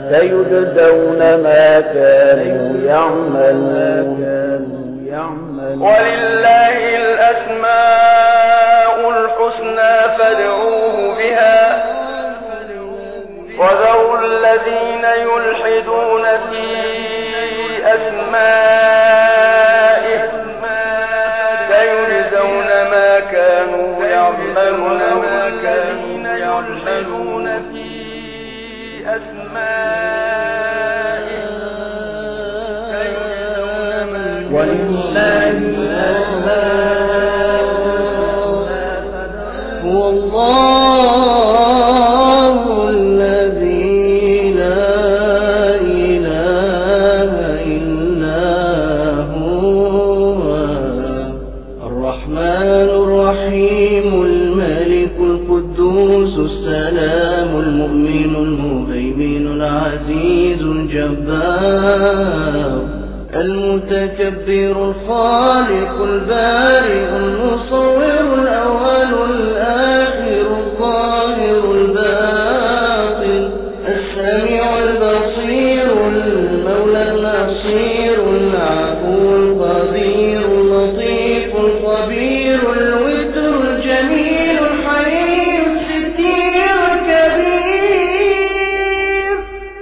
سيجزون ما كانوا يعملون ولله الأسماء الحسنى فادعوه بها وذروا الذين يلحدون في أسمائه سيجزون ما كانوا يعملون ما كانوا يعملون في أسمائه سيجزون ما ولله هو الله الذي لا إله إلا هو الرحمن الرحيم الملك القدوس السلام المؤمن المهيمن العزيز الجبار المتكبر الخالق البارئ المصور الأول الآخر الظاهر الباطن السميع البصير المولى النصير العفو القدير اللطيف الخبير الوتر الجميل الحليم الستير الكبير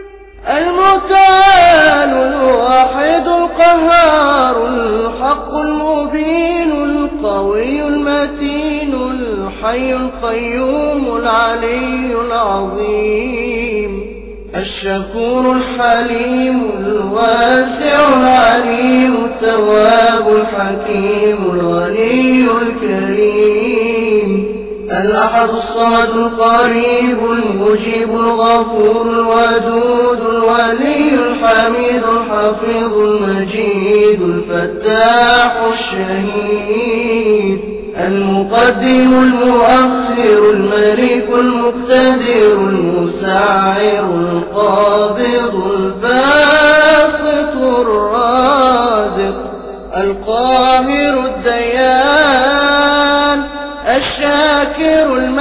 المتعال الواحد القهار الحق المبين القوي المتين الحي القيوم العلي العظيم الشكور الحليم الواسع العليم التواب الحكيم الغني الكريم الأحد الصمد القريب المجيب الغفور الودود الولي الحميد الحفيظ المجيد الفتاح الشهيد المقدم المؤخر الملك المقتدر المسعر القابض الباسط الرازق القاهر الديان الشاكر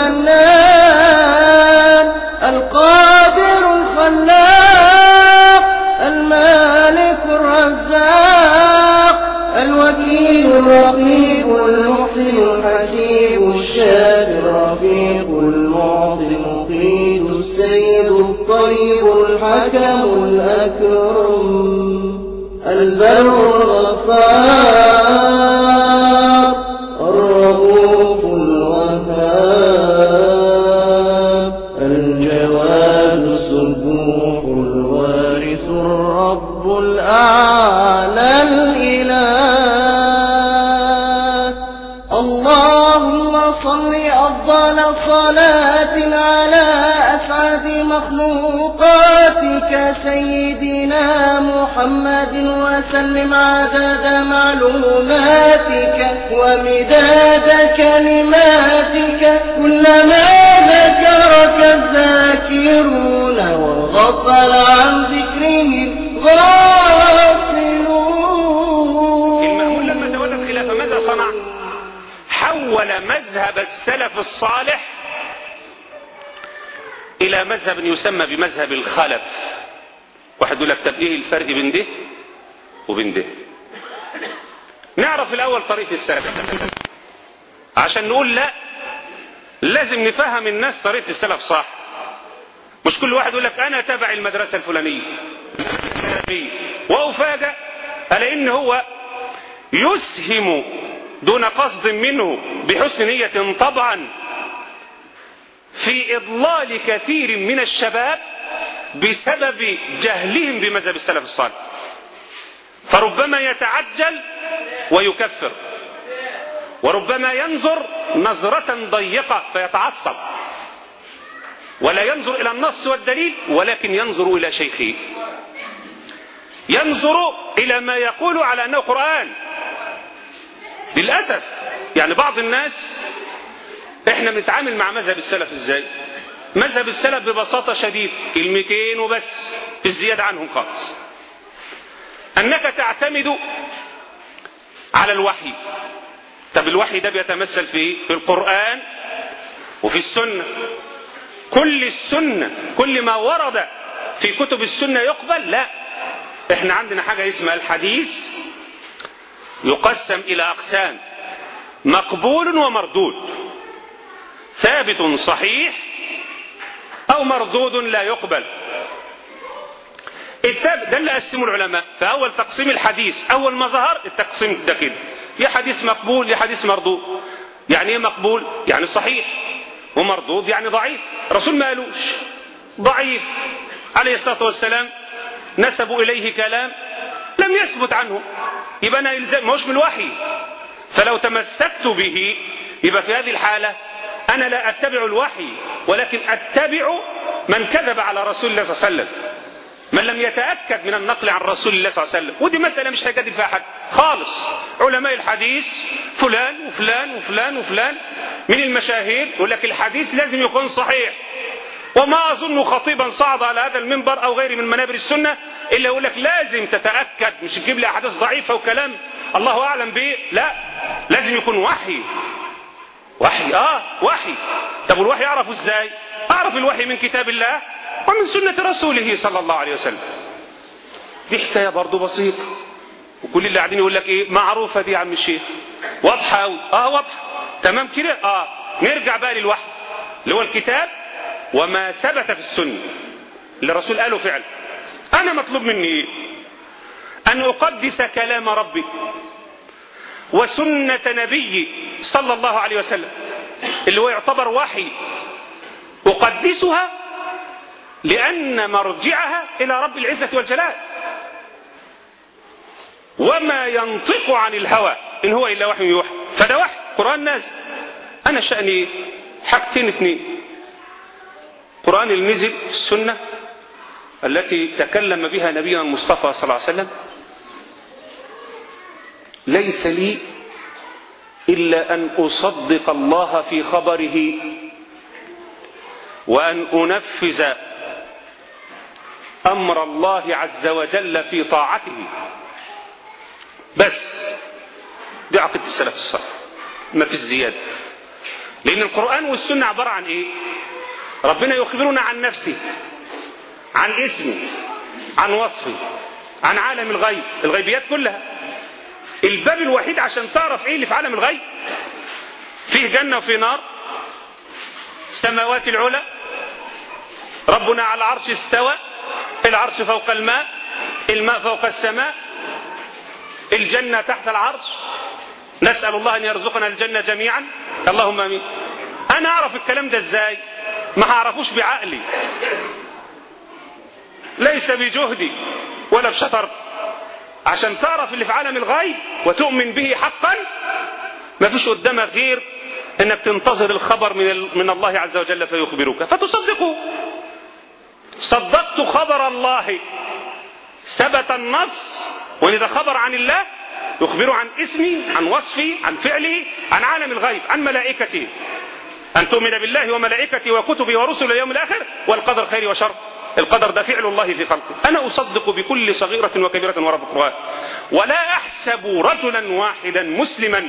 المنان القادر الخلاق المالك الرزاق الوكيل الرقيب المحسن الحسيب الشافي الرفيق المعطي المقيت السيد الطيب الحكم الأكرم البر الغفار الرؤوف الوهاب الجواد السبوح الوارث الرب الأعلى الإله اللهم صل أفضل صلاة على أسعد مخلوقاتك سيدنا محمد وسلم عدد معلوماتك ومداد كلماتك كلما ذكرك الذاكرون وغفل عن ذكرهم الغافلون المأمون لما تولد خلافة ماذا صنع حول مذهب السلف الصالح إلى مذهب يسمى بمذهب الخلف واحد يقول لك طب إيه الفرق بين ده وبين ده نعرف الأول طريقة السلف عشان نقول لا لازم نفهم الناس طريقة السلف صح مش كل واحد يقول لك أنا تبع المدرسة الفلانية وأفاجأ على إن هو يسهم دون قصد منه بحسن نية طبعا في إضلال كثير من الشباب بسبب جهلهم بمذهب السلف الصالح فربما يتعجل ويكفر وربما ينظر نظرة ضيقة فيتعصب ولا ينظر إلى النص والدليل ولكن ينظر إلى شيخه ينظر إلى ما يقول على أنه قرآن للأسف يعني بعض الناس احنا بنتعامل مع مذهب السلف ازاي مذهب السلف ببساطة شديدة كلمتين وبس في الزيادة عنهم خالص انك تعتمد على الوحي طب الوحي ده بيتمثل في ايه في القرآن وفي السنة كل السنة كل ما ورد في كتب السنة يقبل لا احنا عندنا حاجة اسمها الحديث يقسم إلى أقسام مقبول ومردود ثابت صحيح أو مردود لا يقبل الثابت ده اللي قسمه العلماء فأول تقسيم الحديث أول ما ظهر التقسيم ده كده يا حديث مقبول يا حديث مردود يعني ايه مقبول يعني صحيح ومردود يعني ضعيف الرسول ما قالوش ضعيف عليه الصلاة والسلام نسبوا إليه كلام لم يثبت عنه يبقى أنا إلزام ماهوش من الوحي فلو تمسكت به يبقى في هذه الحالة أنا لا أتبع الوحي ولكن أتبع من كذب على رسول الله صلى الله عليه وسلم من لم يتأكد من النقل عن رسول الله صلى الله عليه وسلم ودي مسألة مش هيجادل فيها حد خالص علماء الحديث فلان وفلان وفلان وفلان من المشاهير يقول لك الحديث لازم يكون صحيح وما أظن خطيبا صعد على هذا المنبر أو غيره من منابر السنة إلا يقول لك لازم تتأكد مش تجيب لي أحاديث ضعيفة وكلام الله أعلم به لا لازم يكون وحي وحي آه وحي طب والوحي أعرفه إزاي أعرف الوحي من كتاب الله ومن سنة رسوله صلى الله عليه وسلم دي حكاية برضه بسيطة وكل اللي قاعدين يقول لك ايه معروفة دي يا عم الشيخ واضحة أوي اه واضحة تمام كده اه نرجع بقى للوحي اللي هو الكتاب وما ثبت في السنة اللي الرسول قاله فعلا أنا مطلوب مني إيه؟ أن أقدس كلام ربي وسنة نبي صلى الله عليه وسلم اللي هو يعتبر وحي أقدسها لأن مرجعها إلى رب العزة والجلال وما ينطق عن الهوى إن هو إلا وحي يوحى فده وحي قرآن نازل أنا شأني حاجتين اتنين قرآن المزل السنة التي تكلم بها نبينا المصطفى صلى الله عليه وسلم ليس لي إلا أن أصدق الله في خبره وأن أنفذ أمر الله عز وجل في طاعته بس دي عقيدة السلف الصالح ما في الزيادة لأن القرآن والسنة عبارة عن إيه ربنا يخبرنا عن نفسه عن اسمه عن وصفه عن عالم الغيب الغيبيات كلها الباب الوحيد عشان تعرف ايه اللي في عالم الغيب فيه جنة وفيه نار السماوات العلى ربنا على العرش استوى العرش فوق الماء الماء فوق السماء الجنة تحت العرش نسأل الله أن يرزقنا الجنة جميعا اللهم امين أنا أعرف الكلام ده إزاي ما هعرفوش بعقلي ليس بجهدي ولا بشطر عشان تعرف اللي في عالم الغيب وتؤمن به حقا ما فيش قدامك غير انك تنتظر الخبر من من الله عز وجل فيخبرك فتصدقه صدقت خبر الله ثبت النص وإذا خبر عن الله يخبر عن اسمي عن وصفي عن فعلي عن عالم الغيب عن ملائكته أن تؤمن بالله وملائكته وكتبه ورسله اليوم الآخر والقدر خير وشر القدر ده فعل الله في خلقه أنا أصدق بكل صغيرة وكبيرة ورب القرآن ولا أحسب رجلا واحدا مسلما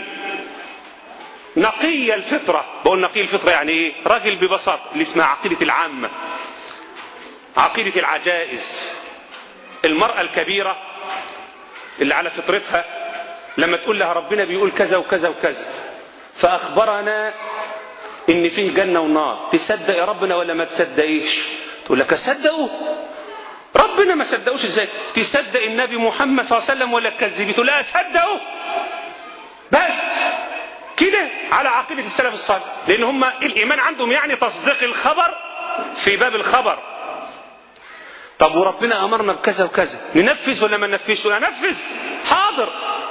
نقي الفطرة بقول نقي الفطرة يعني إيه راجل ببساطة اللي اسمها عقيدة العامة عقيدة العجائز المرأة الكبيرة اللي على فطرتها لما تقول لها ربنا بيقول كذا وكذا وكذا فأخبرنا إن فيه جنة ونار تصدق يا ربنا ولا ما تصدقيش تقول لك أصدقه ربنا ما صدقوش ازاي تصدق النبي محمد صلى الله عليه وسلم ولا تكذبي تقول لا أصدقه بس كده على عقيدة السلف الصالح لأن هم الإيمان عندهم يعني تصديق الخبر في باب الخبر طب وربنا أمرنا بكذا وكذا ننفذ ولا ما ننفذش ولا ننفذ حاضر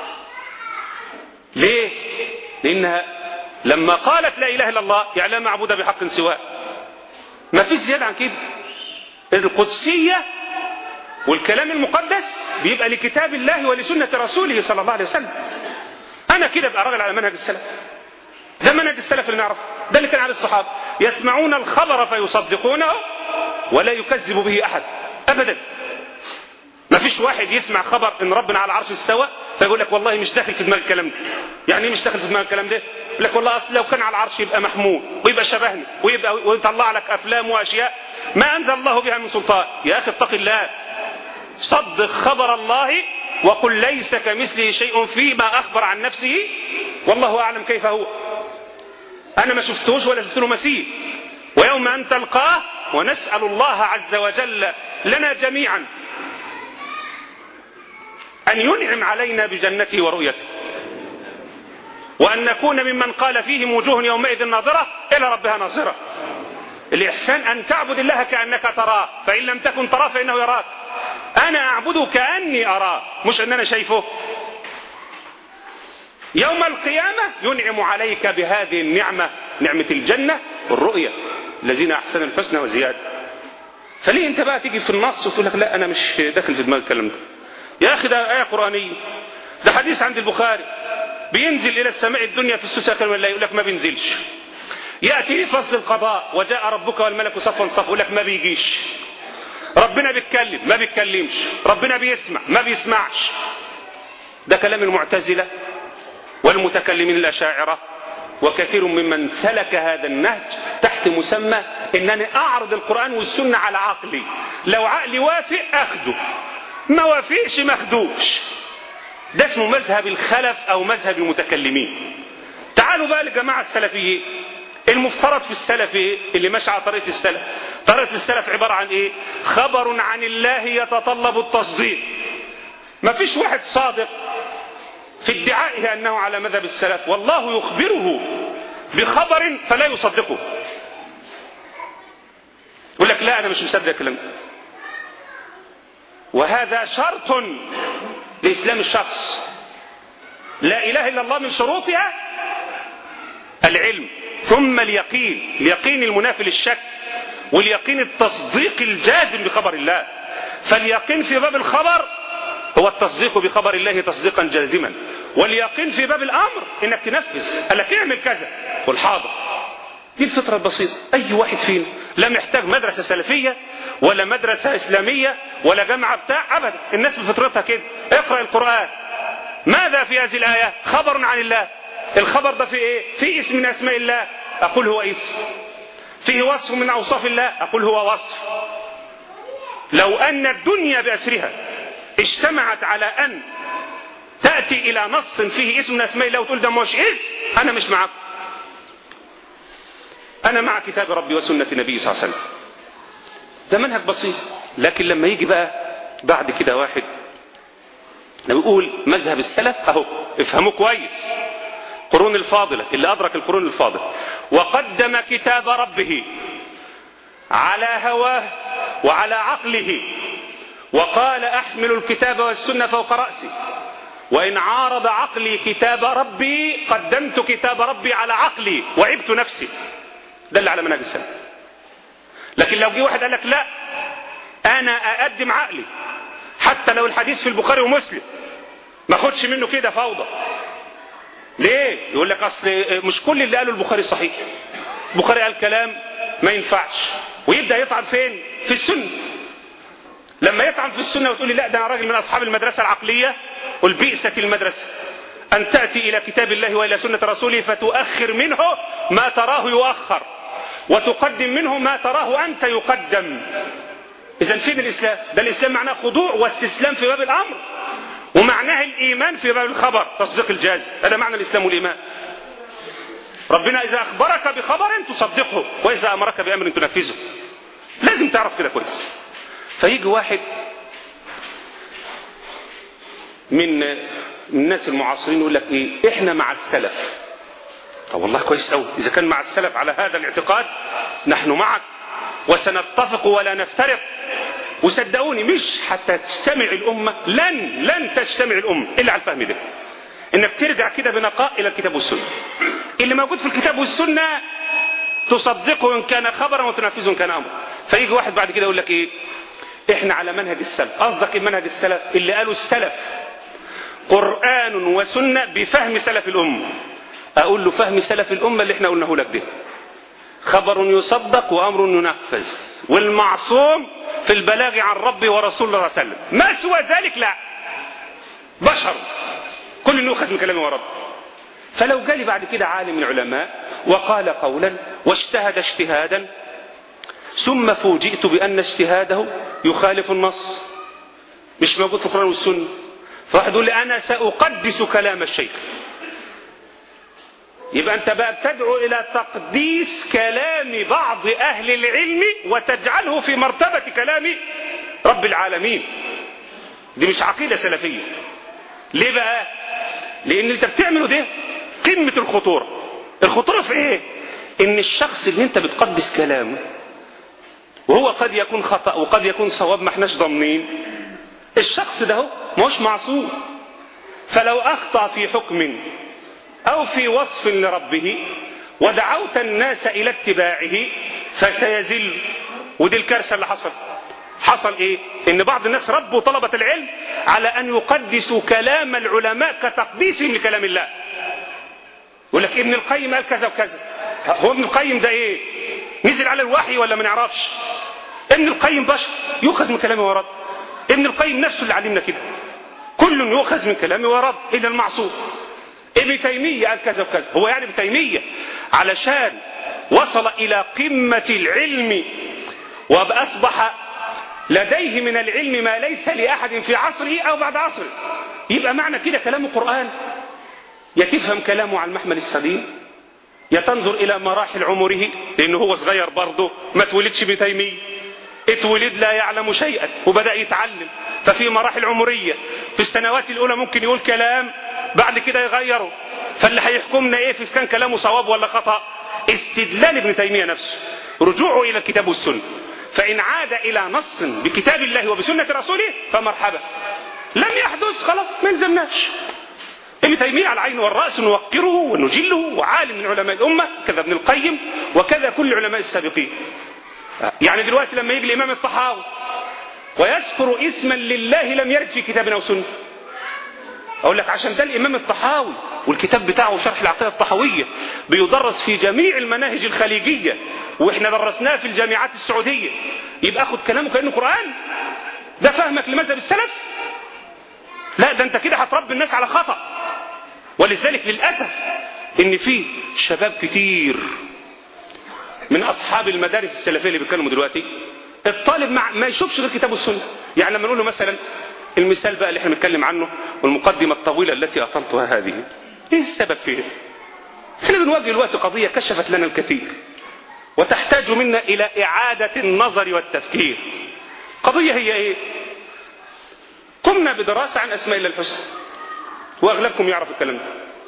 ليه لأنها لما قالت لا إله إلا الله يعني لا معبود بحق سواه ما فيش زيادة عن كده القدسية والكلام المقدس بيبقى لكتاب الله ولسنة رسوله صلى الله عليه وسلم أنا كده بقى راجل على منهج السلف ده منهج السلف اللي نعرفه ده اللي كان على الصحابة يسمعون الخبر فيصدقونه ولا يكذب به أحد أبدا ما فيش واحد يسمع خبر ان ربنا على العرش استوى فيقول لك والله مش داخل في دماغ الكلام ده يعني ايه مش داخل في دماغ الكلام ده يقول لك والله اصل لو كان على العرش يبقى محمود ويبقى شبهنا ويبقى ويطلع لك افلام واشياء ما أنزل الله بها من سلطان يا أخي اتق الله صدق خبر الله وقل ليس كمثله شيء فيما أخبر عن نفسه والله أعلم كيف هو أنا ما شفتوش ولا شفت له مثيل ويوم أن تلقاه ونسأل الله عز وجل لنا جميعا أن ينعم علينا بجنته ورؤيته وأن نكون ممن قال فيهم وجوه يومئذ ناظرة إلى ربها ناظرة الإحسان أن تعبد الله كأنك تراه فإن لم تكن تراه فإنه يراك أنا أعبده كأني أراه مش أن أنا شايفه يوم القيامة ينعم عليك بهذه النعمة نعمة الجنة والرؤية الذين أحسنوا الحسنى وزيادة فليه أنت بقى تيجي في النص وتقول لك لا أنا مش داخل في دماغي الكلام ده يا أخي ده آية قرآنية ده حديث عند البخاري بينزل إلى السماء الدنيا في السوسة كلمة الله يقول لك ما بينزلش يأتي فصل القضاء وجاء ربك والملك صفا صفا يقول لك ما بيجيش ربنا بيتكلم ما بيتكلمش ربنا بيسمع ما بيسمعش ده كلام المعتزلة والمتكلمين الأشاعرة وكثير ممن سلك هذا النهج تحت مسمى انني اعرض القرآن والسنة على عقلي لو عقلي وافق اخده ما وافقش ما اخدوش ده اسمه مذهب الخلف او مذهب المتكلمين تعالوا بقى لجماعة السلفيين المفترض في السلف ايه اللي ماشي على طريقة السلف طريقة السلف عبارة عن ايه خبر عن الله يتطلب التصديق ما فيش واحد صادق في ادعائه انه على مذهب السلف والله يخبره بخبر فلا يصدقه يقول لك لا انا مش مصدق الكلام وهذا شرط لاسلام الشخص لا اله الا الله من شروطها العلم ثم اليقين اليقين المنافي للشك واليقين التصديق الجازم بخبر الله فاليقين في باب الخبر هو التصديق بخبر الله تصديقا جازما واليقين في باب الامر انك تنفذ قال لك اعمل كذا قل حاضر دي الفطرة البسيطة أي واحد فينا لا محتاج مدرسة سلفية ولا مدرسة إسلامية ولا جامعة بتاع أبدا الناس بفطرتها كده اقرأ القرآن ماذا في هذه الآية خبر عن الله الخبر ده في إيه في اسم من أسماء الله أقول هو اسم فيه وصف من أوصاف الله أقول هو وصف لو أن الدنيا بأسرها اجتمعت على أن تأتي إلى نص فيه اسم من أسماء الله وتقول ده مش اسم أنا مش معك أنا مع كتاب ربي وسنة النبي صلى الله عليه وسلم ده منهج بسيط لكن لما يجي بقى بعد كده واحد نقول مذهب السلف أهو افهموا كويس قرون الفاضلة اللي أدرك القرون الفاضلة وقدم كتاب ربه على هواه وعلى عقله وقال أحمل الكتاب والسنة فوق رأسي وإن عارض عقلي كتاب ربي قدمت كتاب ربي على عقلي وعبت نفسي ده اللي على منهج السلف لكن لو جه واحد قال لك لا أنا أقدم عقلي حتى لو الحديث في البخاري ومسلم ما خدش منه كده فوضى ليه يقول لك اصل مش كل اللي قاله البخاري صحيح البخاري قال كلام ما ينفعش ويبدا يطعن فين في السنه لما يطعن في السنه وتقول لي لا ده انا راجل من اصحاب المدرسه العقليه قل بئست المدرسه ان تاتي الى كتاب الله والى سنه رسوله فتؤخر منه ما تراه يؤخر وتقدم منه ما تراه انت يقدم اذا فين الاسلام ده الاسلام معناه خضوع واستسلام في باب الامر ومعناه الايمان في باب الخبر تصديق الجاز هذا معنى الاسلام والايمان ربنا اذا اخبرك بخبر تصدقه واذا امرك بامر تنفذه لازم تعرف كده كويس فيجي واحد من الناس المعاصرين يقول لك ايه احنا مع السلف طب والله كويس قوي اذا كان مع السلف على هذا الاعتقاد نحن معك وسنتفق ولا نفترق وصدقوني مش حتى تجتمع الأمة لن لن تجتمع الأمة إلا على الفهم ده إنك ترجع كده بنقاء إلى الكتاب والسنة اللي موجود في الكتاب والسنة تصدقه إن كان خبرا وتنفذه إن كان أمر فيجي واحد بعد كده يقول لك إيه إحنا على منهج السلف قصدك إيه منهج السلف اللي قالوا السلف قرآن وسنة بفهم سلف الأمة أقول له فهم سلف الأمة اللي إحنا قلناه لك ده خبر يصدق وأمر ينفذ والمعصوم في البلاغ عن ربه ورسول الله صلى الله عليه وسلم ما سوى ذلك لا بشر كل يؤخذ من كلامه ورب فلو جالي بعد كده عالم من العلماء وقال قولا واجتهد اجتهادا ثم فوجئت بأن اجتهاده يخالف النص مش موجود في القرآن والسنة فواحد يقول لي أنا سأقدس كلام الشيخ يبقى أنت بقى بتدعو إلى تقديس كلام بعض أهل العلم وتجعله في مرتبة كلام رب العالمين دي مش عقيدة سلفية ليه بقى لأن أنت بتعمله ده قمة الخطورة الخطورة في إيه إن الشخص اللي أنت بتقدس كلامه وهو قد يكون خطأ وقد يكون صواب ما احناش ضامنين الشخص ده هو مش معصوم فلو أخطأ في حكم أو في وصف لربه ودعوت الناس إلى اتباعه فسيزل ودي الكارثة اللي حصل حصل ايه ان بعض الناس ربوا طلبة العلم على ان يقدسوا كلام العلماء كتقديسهم لكلام الله يقول لك ابن القيم قال كذا وكذا هو ابن القيم ده ايه نزل على الوحي ولا ما نعرفش ابن القيم بشر يؤخذ من كلامه ورد ابن القيم نفسه اللي علمنا كده كل يؤخذ من كلامه ورد الا المعصوم ابن تيمية قال كذا وكذا هو يعني ابن تيمية علشان وصل إلى قمة العلم وأصبح لديه من العلم ما ليس لأحد في عصره أو بعد عصره يبقى معنى كده كلامه قرآن يا تفهم كلامه على المحمل السليم يا تنظر إلى مراحل عمره لأنه هو صغير برضه ما تولدش ابن تيمية اتولد لا يعلم شيئا وبدأ يتعلم ففي مراحل عمرية في السنوات الأولى ممكن يقول كلام بعد كده يغيره فاللي هيحكمنا ايه في كان كلامه صواب ولا خطأ استدلال ابن تيمية نفسه رجوعه إلى الكتاب والسنة فإن عاد إلى نص بكتاب الله وبسنة رسوله فمرحبا لم يحدث خلاص ما نلزمناش ابن تيمية على العين والرأس نوقره ونجله وعالم من علماء الأمة كذا ابن القيم وكذا كل علماء السابقين يعني دلوقتي لما يجي الإمام الطحاوي ويذكر اسما لله لم يرد في كتاب أو سنة أقول لك عشان ده الإمام الطحاوي والكتاب بتاعه شرح العقيدة الطحاوية بيدرس في جميع المناهج الخليجية وإحنا درسناه في الجامعات السعودية يبقى أخد كلامه كأنه قرآن ده فهمك لمذهب السلف لا ده أنت كده هتربي الناس على خطأ ولذلك للأسف إن في شباب كتير من أصحاب المدارس السلفية اللي بيتكلموا دلوقتي الطالب ما, ما يشوفش غير كتاب السنة يعني لما نقول له مثلا المثال بقى اللي احنا بنتكلم عنه والمقدمة الطويلة التي أطلتها هذه ايه السبب فيه احنا بنواجه الوقت قضية كشفت لنا الكثير وتحتاج منا إلى إعادة النظر والتفكير قضية هي ايه قمنا بدراسة عن أسماء الله الحسنى وأغلبكم يعرف الكلام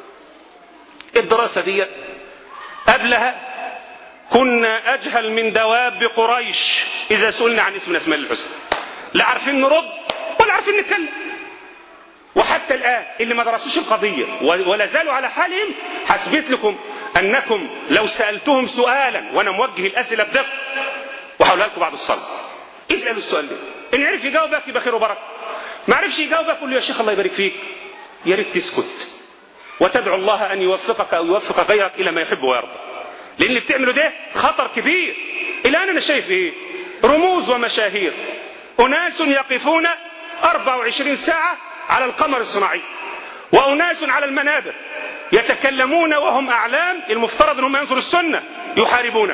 ده الدراسة دي قبلها كنا أجهل من دواب قريش إذا سئلنا عن اسم الأسماء الحسنى لا عارفين نرد ولا عارفين نتكلم وحتى الآن اللي ما درسوش القضية ولا زالوا على حالهم حسبت لكم أنكم لو سألتهم سؤالا وأنا موجه الأسئلة بدقة وهقولها لكم بعد الصلاة اسألوا السؤال ده إن عرف يجاوبك يبقى خير وبركة ما عرفش يجاوبك قول له يا شيخ الله يبارك فيك يا ريت تسكت وتدعو الله أن يوفقك أو يوفق غيرك إلى ما يحب ويرضى لأن اللي بتعمله ده خطر كبير الآن أنا شايف إيه رموز ومشاهير أناس يقفون 24 ساعة على القمر الصناعي وأناس على المنابر يتكلمون وهم أعلام المفترض أنهم ينظروا السنة يحاربونه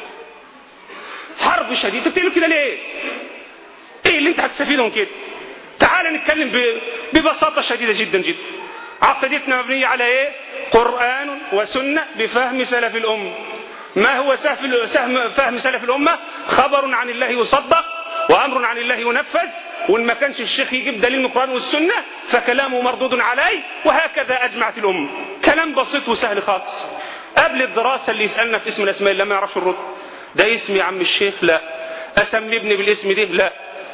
حرب شديدة بتعملوا كده ليه ايه اللي انت هتستفيدهم كده تعال نتكلم ببساطة شديدة جدا جدا عقيدتنا مبنية على ايه قرآن وسنة بفهم سلف الأمة ما هو سهم فهم سلف الأمة خبر عن الله يصدق وأمر عن الله ينفذ وإن ما كانش الشيخ يجيب دليل من القرآن والسنة فكلامه مردود عليه وهكذا أجمعت الأمة كلام بسيط وسهل خالص قبل الدراسة اللي يسألنا في اسم الأسماء اللي ما يعرفش الرد ده اسم يا عم الشيخ لا أسمي ابني بالاسم ده لا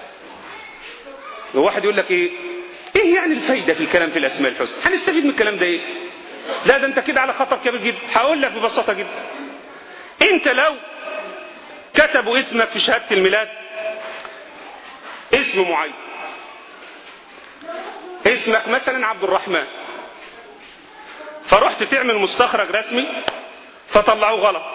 وواحد يقول لك ايه ايه يعني الفايدة في الكلام في الأسماء الحسنى هنستفيد من الكلام ده ايه لا ده انت كده على خطر كبير جدا هقول لك ببساطة جدا انت لو كتبوا اسمك في شهادة الميلاد اسم معين اسمك مثلا عبد الرحمن فرحت تعمل مستخرج رسمي فطلعوه غلط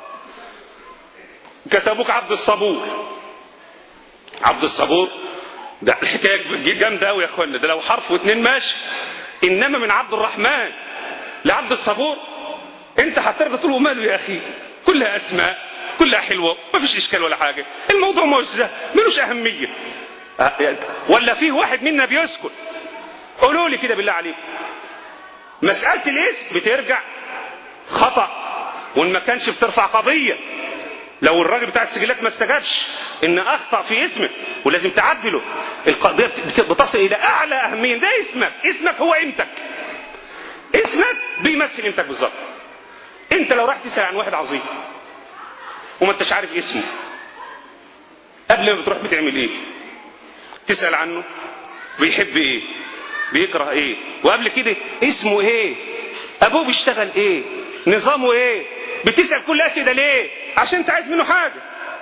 كتبوك عبد الصبور عبد الصبور ده الحكايه جامده قوي يا اخوانا ده لو حرف واثنين ماشي انما من عبد الرحمن لعبد الصبور انت هترضى تقول ماله يا اخي كلها اسماء كلها حلوة ما فيش إشكال ولا حاجة الموضوع مش ملوش أهمية أه، ولا فيه واحد منا بيسكت قولوا لي كده بالله عليكم مسألة الاسم بترجع خطأ وإن ما كانش بترفع قضية لو الراجل بتاع السجلات ما استجابش ان اخطا في اسمك ولازم تعدله القضيه بت- بتصل الى اعلى اهميه ده اسمك اسمك هو قيمتك اسمك بيمثل قيمتك بالظبط انت لو راح تسال عن واحد عظيم وما انتش عارف اسمه قبل ما بتروح بتعمل ايه تسال عنه بيحب ايه بيكره ايه وقبل كده اسمه ايه ابوه بيشتغل ايه نظامه ايه بتسال كل الاسئله ليه عشان انت عايز منه حاجه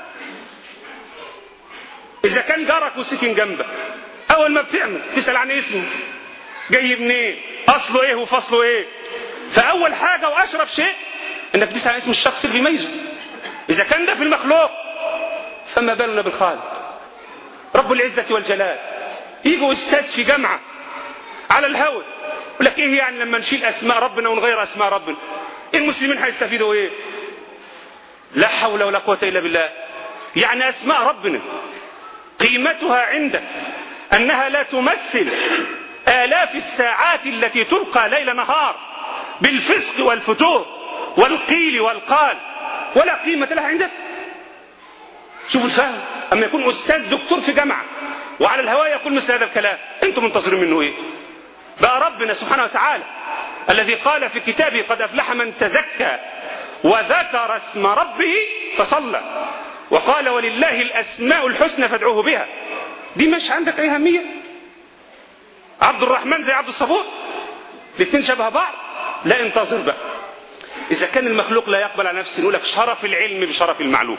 اذا كان جارك وسكن جنبك اول ما بتعمل تسال عن اسمه جاي منين اصله ايه وفصله ايه فاول حاجه واشرف شيء انك تسال عن اسم الشخص اللي بيميزه اذا كان ده في المخلوق فما بالنا بالخالق رب العزه والجلال يجوا استاذ في جامعه على الهوى يقول لك ايه يعني لما نشيل اسماء ربنا ونغير اسماء ربنا المسلمين هيستفيدوا ايه لا حول ولا قوه الا بالله يعني اسماء ربنا قيمتها عندك انها لا تمثل الاف الساعات التي تلقى ليل نهار بالفسق والفتور والقيل والقال ولا قيمه لها عندك شوف الفهم اما يكون استاذ دكتور في جامعه وعلى الهواء يقول مثل هذا الكلام انتم منتظرين منه ايه بقى ربنا سبحانه وتعالى الذي قال في كتابه قد افلح من تزكى وذكر اسم ربه فصلى وقال ولله الاسماء الحسنى فادعوه بها دي مش عندك اي اهميه عبد الرحمن زي عبد الصبور الاثنين شبه بعض لا انتظر بقى اذا كان المخلوق لا يقبل على نفسه نقول لك شرف العلم بشرف المعلوم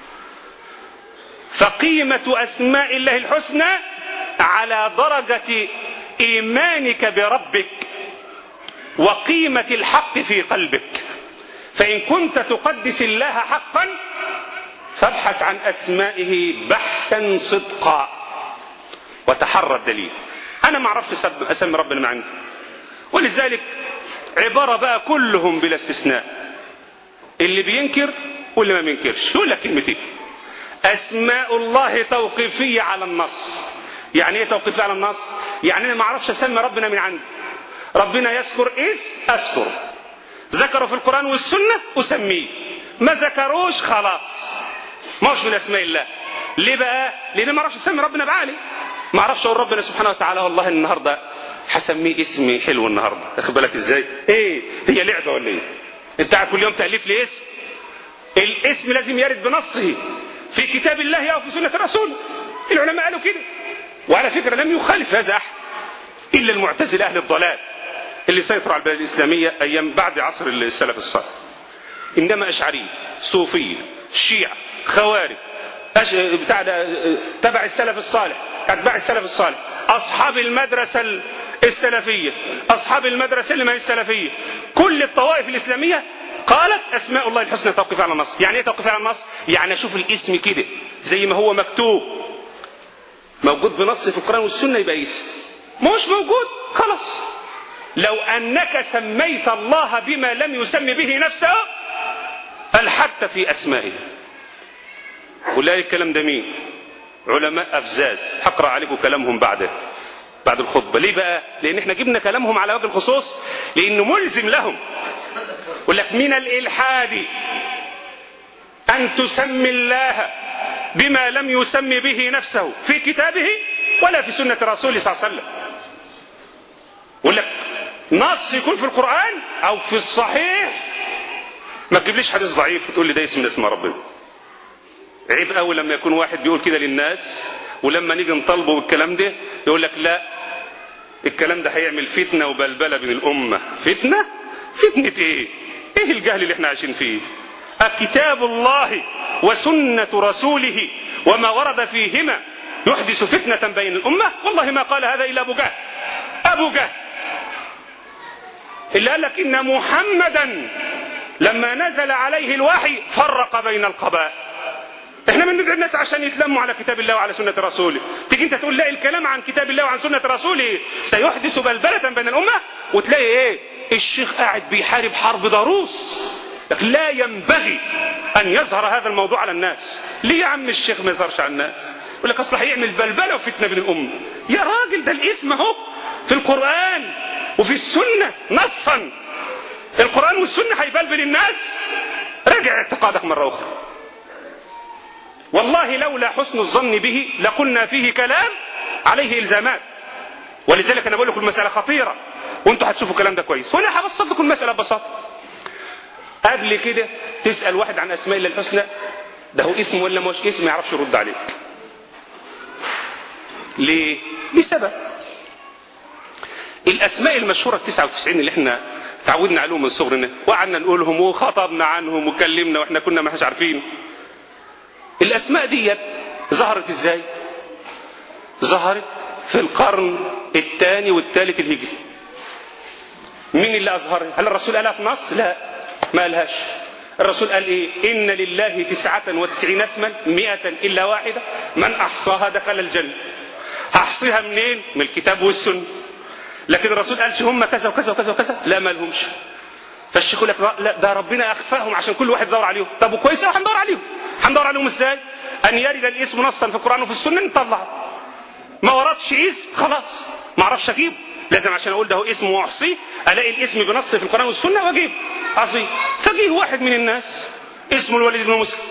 فقيمة أسماء الله الحسنى على درجة إيمانك بربك وقيمة الحق في قلبك فإن كنت تقدس الله حقا فابحث عن أسمائه بحثا صدقا وتحرى الدليل أنا ما أعرفش أسب- أسمي ربنا ما عندي ولذلك عبارة بقى كلهم بلا استثناء اللي بينكر واللي ما بينكرش يقول لك كلمتين اسماء الله توقيفيه على النص يعني ايه توقيفيه على النص يعني انا ما اعرفش اسمي ربنا من عندي ربنا يذكر اسم اذكر ذكره في القران والسنه اسميه ما ذكروش خلاص ما هوش من اسماء الله ليه بقى لان ما اعرفش اسمي ربنا بعالي ما اعرفش اقول ربنا سبحانه وتعالى والله النهارده هسميه اسمي حلو النهارده واخد بالك ازاي ايه هي لعبه ولا ايه انت قاعد كل يوم تالف لي اسم الاسم لازم يرد بنصه في كتاب الله او في سنه الرسول العلماء قالوا كده وعلى فكره لم يخالف هذا احد الا المعتزله اهل الضلال اللي سيطروا على البلاد الاسلاميه ايام بعد عصر السلف الصالح انما اشعريه صوفيه شيعه خوارج أش... بتاع ده تبع السلف الصالح اتباع السلف الصالح اصحاب المدرسه ال- السلفيه اصحاب المدرسه اللي ما هي السلفيه كل الطوائف الاسلاميه قالت اسماء الله الحسنى توقف على النص يعني ايه توقف على النص يعني اشوف الاسم كده زي ما هو مكتوب موجود بنص في القران والسنه يبقى اسم مش موجود خلاص لو انك سميت الله بما لم يسم به نفسه الحدت في اسمائه ولا الكلام ده مين علماء افزاز هقرا عليكم كلامهم بعد بعد الخطبه ليه بقى لان احنا جبنا كلامهم على وجه الخصوص لانه ملزم لهم يقول لك من الالحاد ان تسمي الله بما لم يسم به نفسه في كتابه ولا في سنه رسوله صلى الله عليه وسلم يقول لك نص يكون في القران او في الصحيح ما تجيبليش حديث ضعيف وتقول لي ده اسم من اسماء ربنا عيب قوي لما يكون واحد بيقول كده للناس ولما نيجي نطالبه بالكلام ده يقول لك لا الكلام ده هيعمل فتنه وبلبله بين الامه فتنه فتنه ايه ايه الجهل اللي احنا عايشين فيه كتاب الله وسنه رسوله وما ورد فيهما يحدث فتنه بين الامه والله ما قال هذا الا ابو جهل ابو جهل اللي قال لك ان محمدا لما نزل عليه الوحي فرق بين القبائل احنا من ندعي الناس عشان يتلموا على كتاب الله وعلى سنة رسوله تيجي انت تقول لا الكلام عن كتاب الله وعن سنة رسوله سيحدث بلبلة بين الأمة وتلاقي ايه الشيخ قاعد بيحارب حرب ضروس لكن لا ينبغي ان يظهر هذا الموضوع على الناس ليه يا عم الشيخ ما يظهرش على الناس يقول لك اصل هيعمل بلبله وفتنه بين الامه يا راجل ده الاسم اهو في القران وفي السنه نصا القران والسنه هيبلبل الناس راجع اعتقادك مره اخرى والله لولا حسن الظن به لقلنا فيه كلام عليه الزامات ولذلك انا بقول لكم المساله خطيره وانتوا هتشوفوا الكلام ده كويس وانا هبسط لكم المساله ببساطه قبل كده تسال واحد عن اسماء الله الحسنى ده هو اسم ولا مش اسم ما يعرفش يرد عليك ليه لسبب الاسماء المشهوره ال 99 اللي احنا تعودنا عليهم من صغرنا وقعدنا نقولهم وخطبنا عنهم وكلمنا واحنا كنا ما احناش عارفين الاسماء ديت ظهرت ازاي ظهرت في القرن الثاني والثالث الهجري مين اللي اظهرها هل الرسول قالها في نص لا ما قالهاش الرسول قال ايه ان لله تسعة وتسعين اسما مئة الا واحدة من احصاها دخل الجنة هحصيها منين من الكتاب والسنة لكن الرسول قالش هم كذا وكذا وكذا وكذا لا ما لهمش فالشيخ يقول لك لا ده ربنا اخفاهم عشان كل واحد يدور عليهم طب وكويس أوي هندور عليهم هندور عليهم ازاي ان يرد الاسم نصا في القران وفي السنه نطلعه ما وردش اسم خلاص ما اعرفش اجيبه لازم عشان اقول ده هو اسم واحصيه الاقي الاسم بنص في القران والسنه واجيبه عظيم فجيه واحد من الناس اسمه الوليد بن مسلم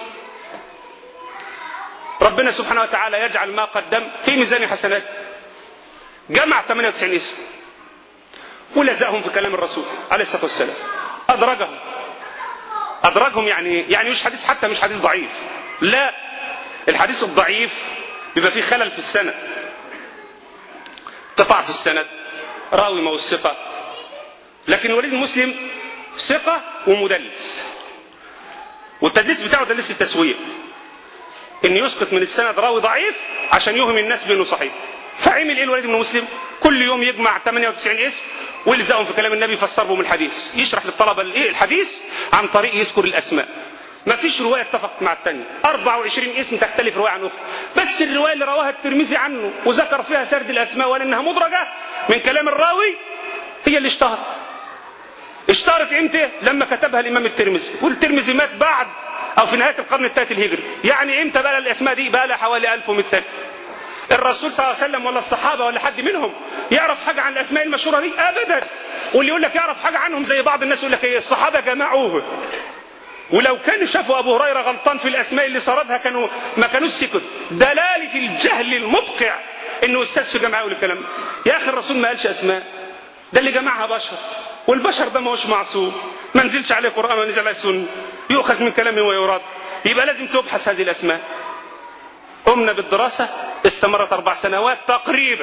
ربنا سبحانه وتعالى يجعل ما قدم في ميزان حسنات جمع 98 اسم ولزقهم في كلام الرسول عليه الصلاه والسلام ادرجهم ادرجهم يعني يعني مش حديث حتى مش حديث ضعيف لا الحديث الضعيف بيبقى فيه خلل في السند قطع في السند راوي ما هو الثقة لكن وليد المسلم ثقة ومدلس والتدليس بتاعه تدليس التسوية ان يسقط من السند راوي ضعيف عشان يوهم الناس بانه صحيح فعمل ايه الوليد بن مسلم كل يوم يجمع 98 اسم ويلزقهم في كلام النبي يفسر بهم الحديث يشرح للطلبه الايه الحديث عن طريق يذكر الاسماء ما فيش روايه اتفقت مع الثانيه 24 اسم تختلف روايه عن اخرى بس الروايه اللي رواها الترمذي عنه وذكر فيها سرد الاسماء وقال انها مدرجه من كلام الراوي هي اللي اشتهرت اشتهرت امتى لما كتبها الامام الترمذي والترمذي مات بعد او في نهايه القرن الثالث الهجري يعني امتى بقى الاسماء دي بقى لها حوالي 1100 سنه الرسول صلى الله عليه وسلم ولا الصحابه ولا حد منهم يعرف حاجه عن الاسماء المشهوره دي ابدا واللي يقول لك يعرف حاجه عنهم زي بعض الناس يقول لك ايه الصحابه جمعوه ولو كانوا شافوا ابو هريره غلطان في الاسماء اللي سردها كانوا ما كانوش سكت دلاله الجهل المدقع انه استاذ في جماعه يقول الكلام يا اخي الرسول ما قالش اسماء ده اللي جمعها بشر والبشر ده ما هوش معصوم ما نزلش عليه قران ولا نزل عليه سنه يؤخذ من كلامه ويراد يبقى لازم تبحث هذه الاسماء قمنا بالدراسه استمرت اربع سنوات تقريبا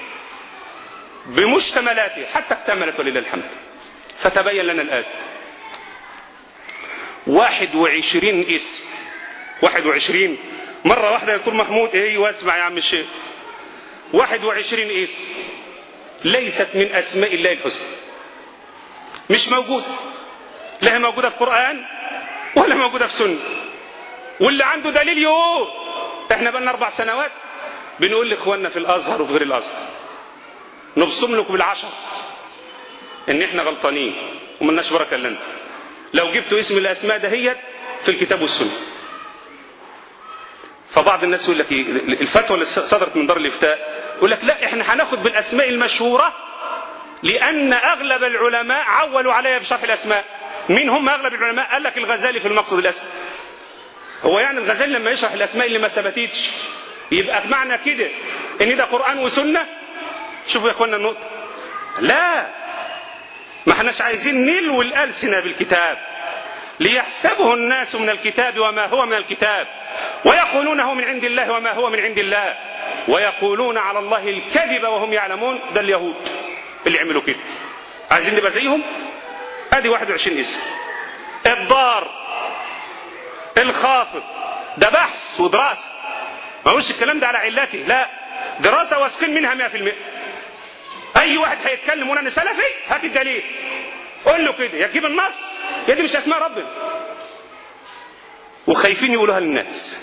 بمشتملاتها حتى اكتملت ولله الحمد فتبين لنا الآن واحد وعشرين اسم واحد وعشرين مرة واحدة يا دكتور محمود ايه واسمع يا عم الشيخ واحد وعشرين اسم ليست من أسماء الله الحسنى مش موجودة لا هي موجودة في القرآن ولا موجودة في سنة واللي عنده دليل يقول احنا بقالنا أربع سنوات بنقول لإخواننا في الأزهر وفي غير الأزهر نبصم لكم بالعشر ان احنا غلطانين وملناش بركه لنا لو جبتوا اسم الاسماء دهيت في الكتاب والسنه فبعض الناس يقول لك ايه الفتوى اللي صدرت من دار الافتاء يقول لك لا احنا هناخد بالاسماء المشهوره لان اغلب العلماء عولوا عليها بشرح الاسماء مين هم اغلب العلماء قال لك الغزالي في المقصد الاسمى هو يعني الغزالي لما يشرح الاسماء اللي ما ثبتتش يبقى بمعنى كده ان ده قران وسنه شوفوا يا اخوانا النقطه لا ما احناش عايزين نلوي الالسنه بالكتاب ليحسبه الناس من الكتاب وما هو من الكتاب ويقولون هو من عند الله وما هو من عند الله ويقولون على الله الكذب وهم يعلمون ده اليهود اللي عملوا كده عايزين نبقى زيهم ادي 21 اسم الضار الخافض ده بحث ودراسه ما هوش الكلام ده على علته لا دراسه واثقين منها 100% اي واحد هيتكلم وانا انا سلفي هات الدليل قول له كده يا تجيب النص يا دي مش اسماء ربنا وخايفين يقولوها للناس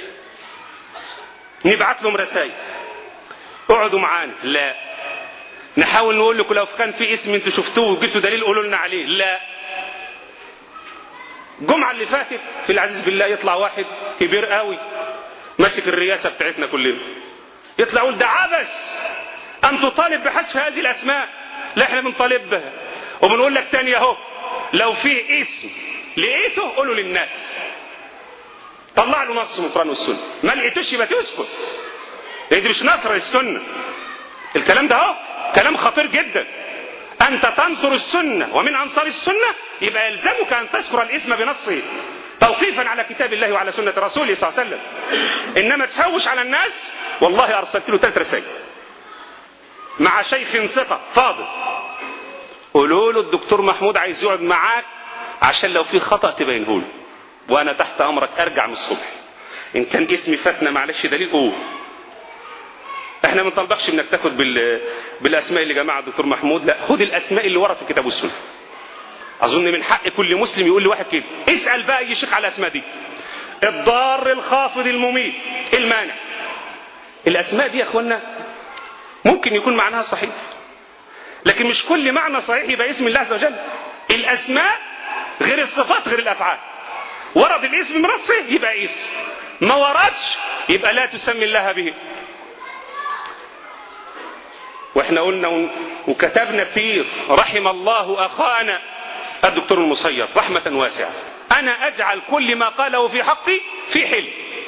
نبعت لهم رسائل اقعدوا معانا لا نحاول نقول لكم لو كان في اسم انتوا شفتوه وجبتوا دليل قولوا لنا عليه لا الجمعة اللي فاتت في العزيز بالله يطلع واحد كبير قوي ماسك الرئاسة بتاعتنا كلنا يطلع يقول ده عبث أن تطالب بحذف هذه الأسماء لا احنا بنطالب بها وبنقول لك تاني اهو لو في اسم لقيته قوله للناس طلع له نص من القرآن والسنة ما لقيتوش يبقى تسكت دي مش نصر للسنة الكلام ده اهو كلام خطير جدا أنت تنصر السنة ومن أنصار السنة يبقى يلزمك أن تذكر الاسم بنصه توقيفا على كتاب الله وعلى سنة رسوله صلى الله عليه وسلم إنما تشوش على الناس والله أرسلت له ثلاث رسائل مع شيخ ثقة فاضل قولوا له الدكتور محمود عايز يقعد معاك عشان لو في خطأ تبينه له وأنا تحت أمرك أرجع من الصبح إن كان اسمي فاتنا معلش دليل قول احنا ما بنطلبكش انك تاخد بال... بالاسماء اللي جمعها الدكتور محمود لا خد الاسماء اللي ورا في الكتاب والسنه اظن من حق كل مسلم يقول لواحد كده اسال بقى اي شيخ على الاسماء دي الضار الخافض المميت المانع الاسماء دي يا اخوانا ممكن يكون معناها صحيح لكن مش كل معنى صحيح يبقى اسم الله عز وجل الاسماء غير الصفات غير الافعال ورد الاسم بنصه يبقى اسم ما وردش يبقى لا تسمي الله به واحنا قلنا وكتبنا فيه رحم الله اخانا الدكتور المصير رحمة واسعة انا اجعل كل ما قاله في حقي في حل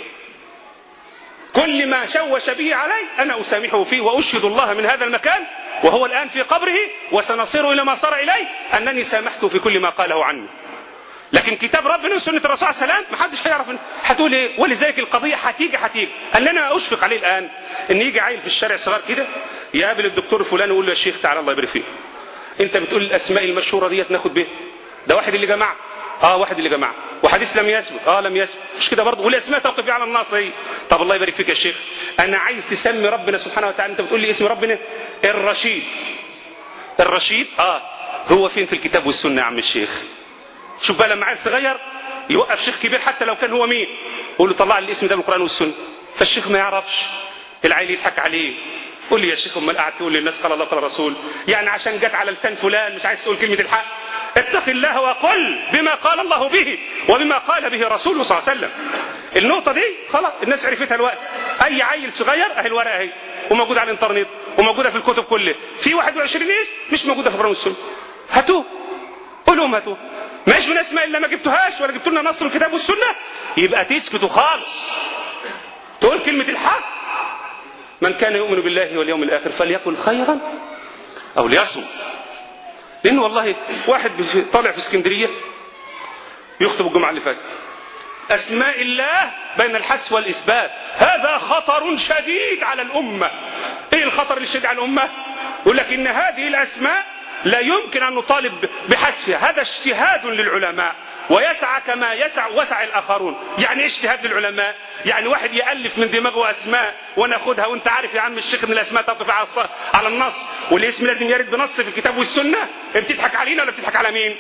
كل ما شوش به علي انا اسامحه فيه واشهد الله من هذا المكان وهو الان في قبره وسنصير الى ما صار اليه انني سامحته في كل ما قاله عني لكن كتاب ربنا وسنة الرسول عليه السلام محدش هيعرف هتقول ايه ولذلك القضية هتيجي هتيجي قال انا اشفق عليه الان ان يجي عيل في الشارع صغير كده يقابل الدكتور فلان ويقول له يا شيخ تعالى الله يبارك فيك انت بتقول الاسماء المشهورة ديت ناخد بيها ده واحد اللي جمعها اه واحد اللي جمعها وحديث لم يثبت اه لم يثبت مش كده برضه والاسماء توقف على النص ايه طب الله يبارك فيك يا شيخ انا عايز تسمي ربنا سبحانه وتعالى انت بتقول لي اسم ربنا الرشيد الرشيد اه هو فين في الكتاب والسنة يا عم الشيخ شوف بقى لما عيل صغير يوقف شيخ كبير حتى لو كان هو مين يقول له طلع لي الاسم ده من القران والسنه فالشيخ ما يعرفش العيل يضحك عليه قول لي يا شيخ امال قاعد تقول للناس قال الله قال الرسول يعني عشان جت على لسان فلان مش عايز تقول كلمه الحق اتق الله وقل بما قال الله به وبما قال به رسوله صلى الله عليه وسلم النقطه دي خلاص الناس عرفتها الوقت اي عيل صغير اهي الورقه اهي وموجوده على الانترنت وموجوده في الكتب كلها في 21 اسم مش موجوده في القران والسنه هاتوه قولهم هاتوه مش من اسماء الا ما جبتوهاش ولا جبتوا لنا نص من الكتاب والسنه يبقى تسكتوا خالص تقول كلمه الحق من كان يؤمن بالله واليوم الاخر فليقل خيرا او ليصمت لان والله واحد طالع في اسكندريه يخطب الجمعه اللي فاتت اسماء الله بين الحذف والاثبات هذا خطر شديد على الامه ايه الخطر الشديد على الامه يقول لك ان هذه الاسماء لا يمكن أن نطالب بحذفها هذا اجتهاد للعلماء ويسعى كما يسع وسع الآخرون يعني اجتهاد للعلماء يعني واحد يألف من دماغه أسماء وناخدها وانت عارف يا عم الشيخ ان الأسماء تقف على النص والاسم لازم يرد بنص في الكتاب والسنة بتضحك علينا ولا بتضحك على مين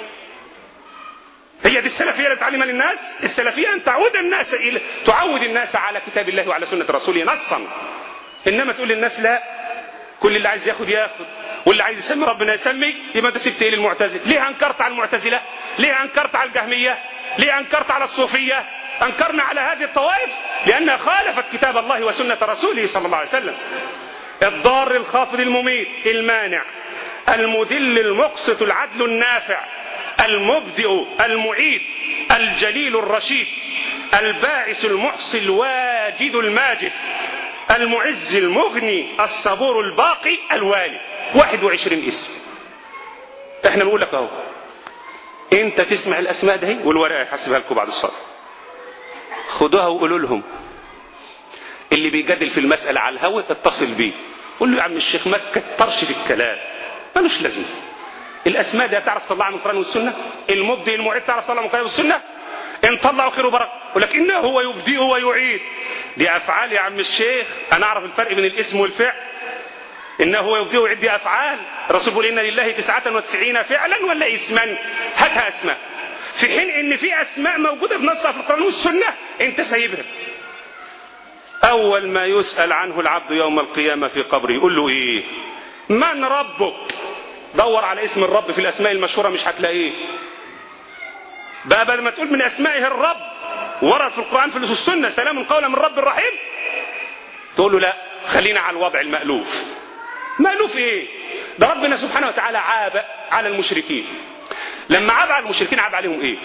هي دي السلفية اللي تعلمها للناس السلفية أن تعود الناس إلى تعود الناس على كتاب الله وعلى سنة رسوله نصا إنما تقول للناس لا كل اللي عايز ياخد ياخد واللي عايز يسمي ربنا يسمي يبقى انت سبت ايه للمعتزله ليه انكرت على المعتزله ليه انكرت على الجهميه ليه انكرت على الصوفيه انكرنا على هذه الطوائف لانها خالفت كتاب الله وسنه رسوله صلى الله عليه وسلم الضار الخافض المميت المانع المذل المقسط العدل النافع المبدئ المعيد الجليل الرشيد الباعث المحصي الواجد الماجد المعز المغني الصبور الباقي الوالي 21 اسم احنا بنقول لك اهو انت تسمع الاسماء ده والورقه هحسبها لكم بعد الصلاه خدوها وقولوا لهم اللي بيجادل في المساله على الهوى اتصل بيه قول له يا عم الشيخ ما تكترش في الكلام ملوش لازمه الاسماء دي تعرف تطلعها من القران والسنه المبدئ المعيد تعرف تطلعها من القران والسنه ان طلعوا خير وبركه ولكن هو يبدئ ويعيد دي افعال يا عم الشيخ انا اعرف الفرق بين الاسم والفعل انه هو يبدئ ويعد افعال الرسول بيقول ان لله تسعة وتسعين فعلا ولا اسما هاتها اسماء في حين ان في اسماء موجوده بنصها في القران والسنه انت سايبها اول ما يسال عنه العبد يوم القيامه في قبره يقول له ايه من ربك دور على اسم الرب في الاسماء المشهوره مش هتلاقيه بقى بدل ما تقول من اسمائه الرب ورد في القران في السنه سلام قولا من رب رحيم تقول له لا خلينا على الوضع المألوف مألوف ايه ده ربنا سبحانه وتعالى عاب على المشركين لما عاب على المشركين عاب عليهم ايه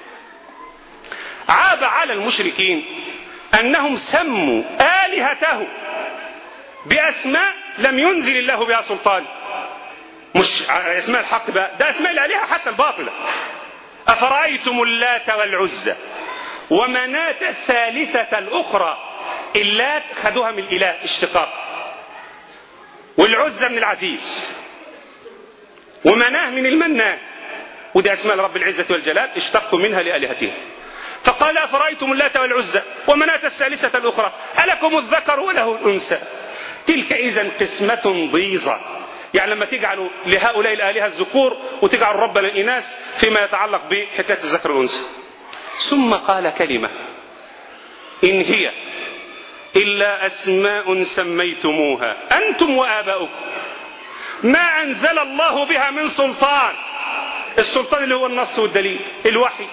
عاب على المشركين انهم سموا الهته باسماء لم ينزل الله بها سلطان مش اسماء الحق بقى ده اسماء الالهه حتى الباطله افرايتم اللات والعزى ومناة الثالثة الأخرى اللات خدوها من الإله اشتقاق والعزى من العزيز ومناه من المنان وده أسماء رب العزة والجلال اشتقوا منها لآلهتهم فقال أفرأيتم اللات والعزى ومناة الثالثة الأخرى ألكم الذكر وله الأنثى تلك إذا قسمة ضيزة يعني لما تجعلوا لهؤلاء الآلهة الذكور وتجعلوا ربنا الإناث فيما يتعلق بحكاية الذكر والأنثى ثم قال كلمة إن هي إلا أسماء سميتموها أنتم وآباؤكم ما أنزل الله بها من سلطان السلطان اللي هو النص والدليل الوحي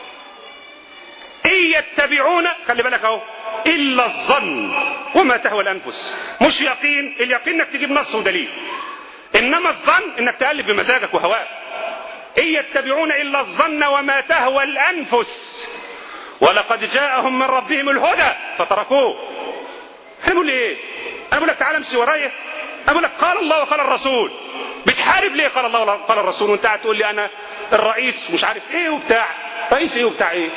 إن يتبعون خلي بالك أهو إلا الظن وما تهوى الأنفس مش يقين اليقين إنك تجيب نص ودليل إنما الظن إنك تقلب بمزاجك وهواك إن يتبعون إلا الظن وما تهوى الأنفس ولقد جاءهم من ربهم الهدى فتركوه احنا بنقول ايه انا بقول لك تعالى امشي ورايا انا بقول لك قال الله وقال الرسول بتحارب ليه قال الله وقال الرسول وانت قاعد تقول لي انا الرئيس مش عارف ايه وبتاع رئيس ايه وبتاع ايه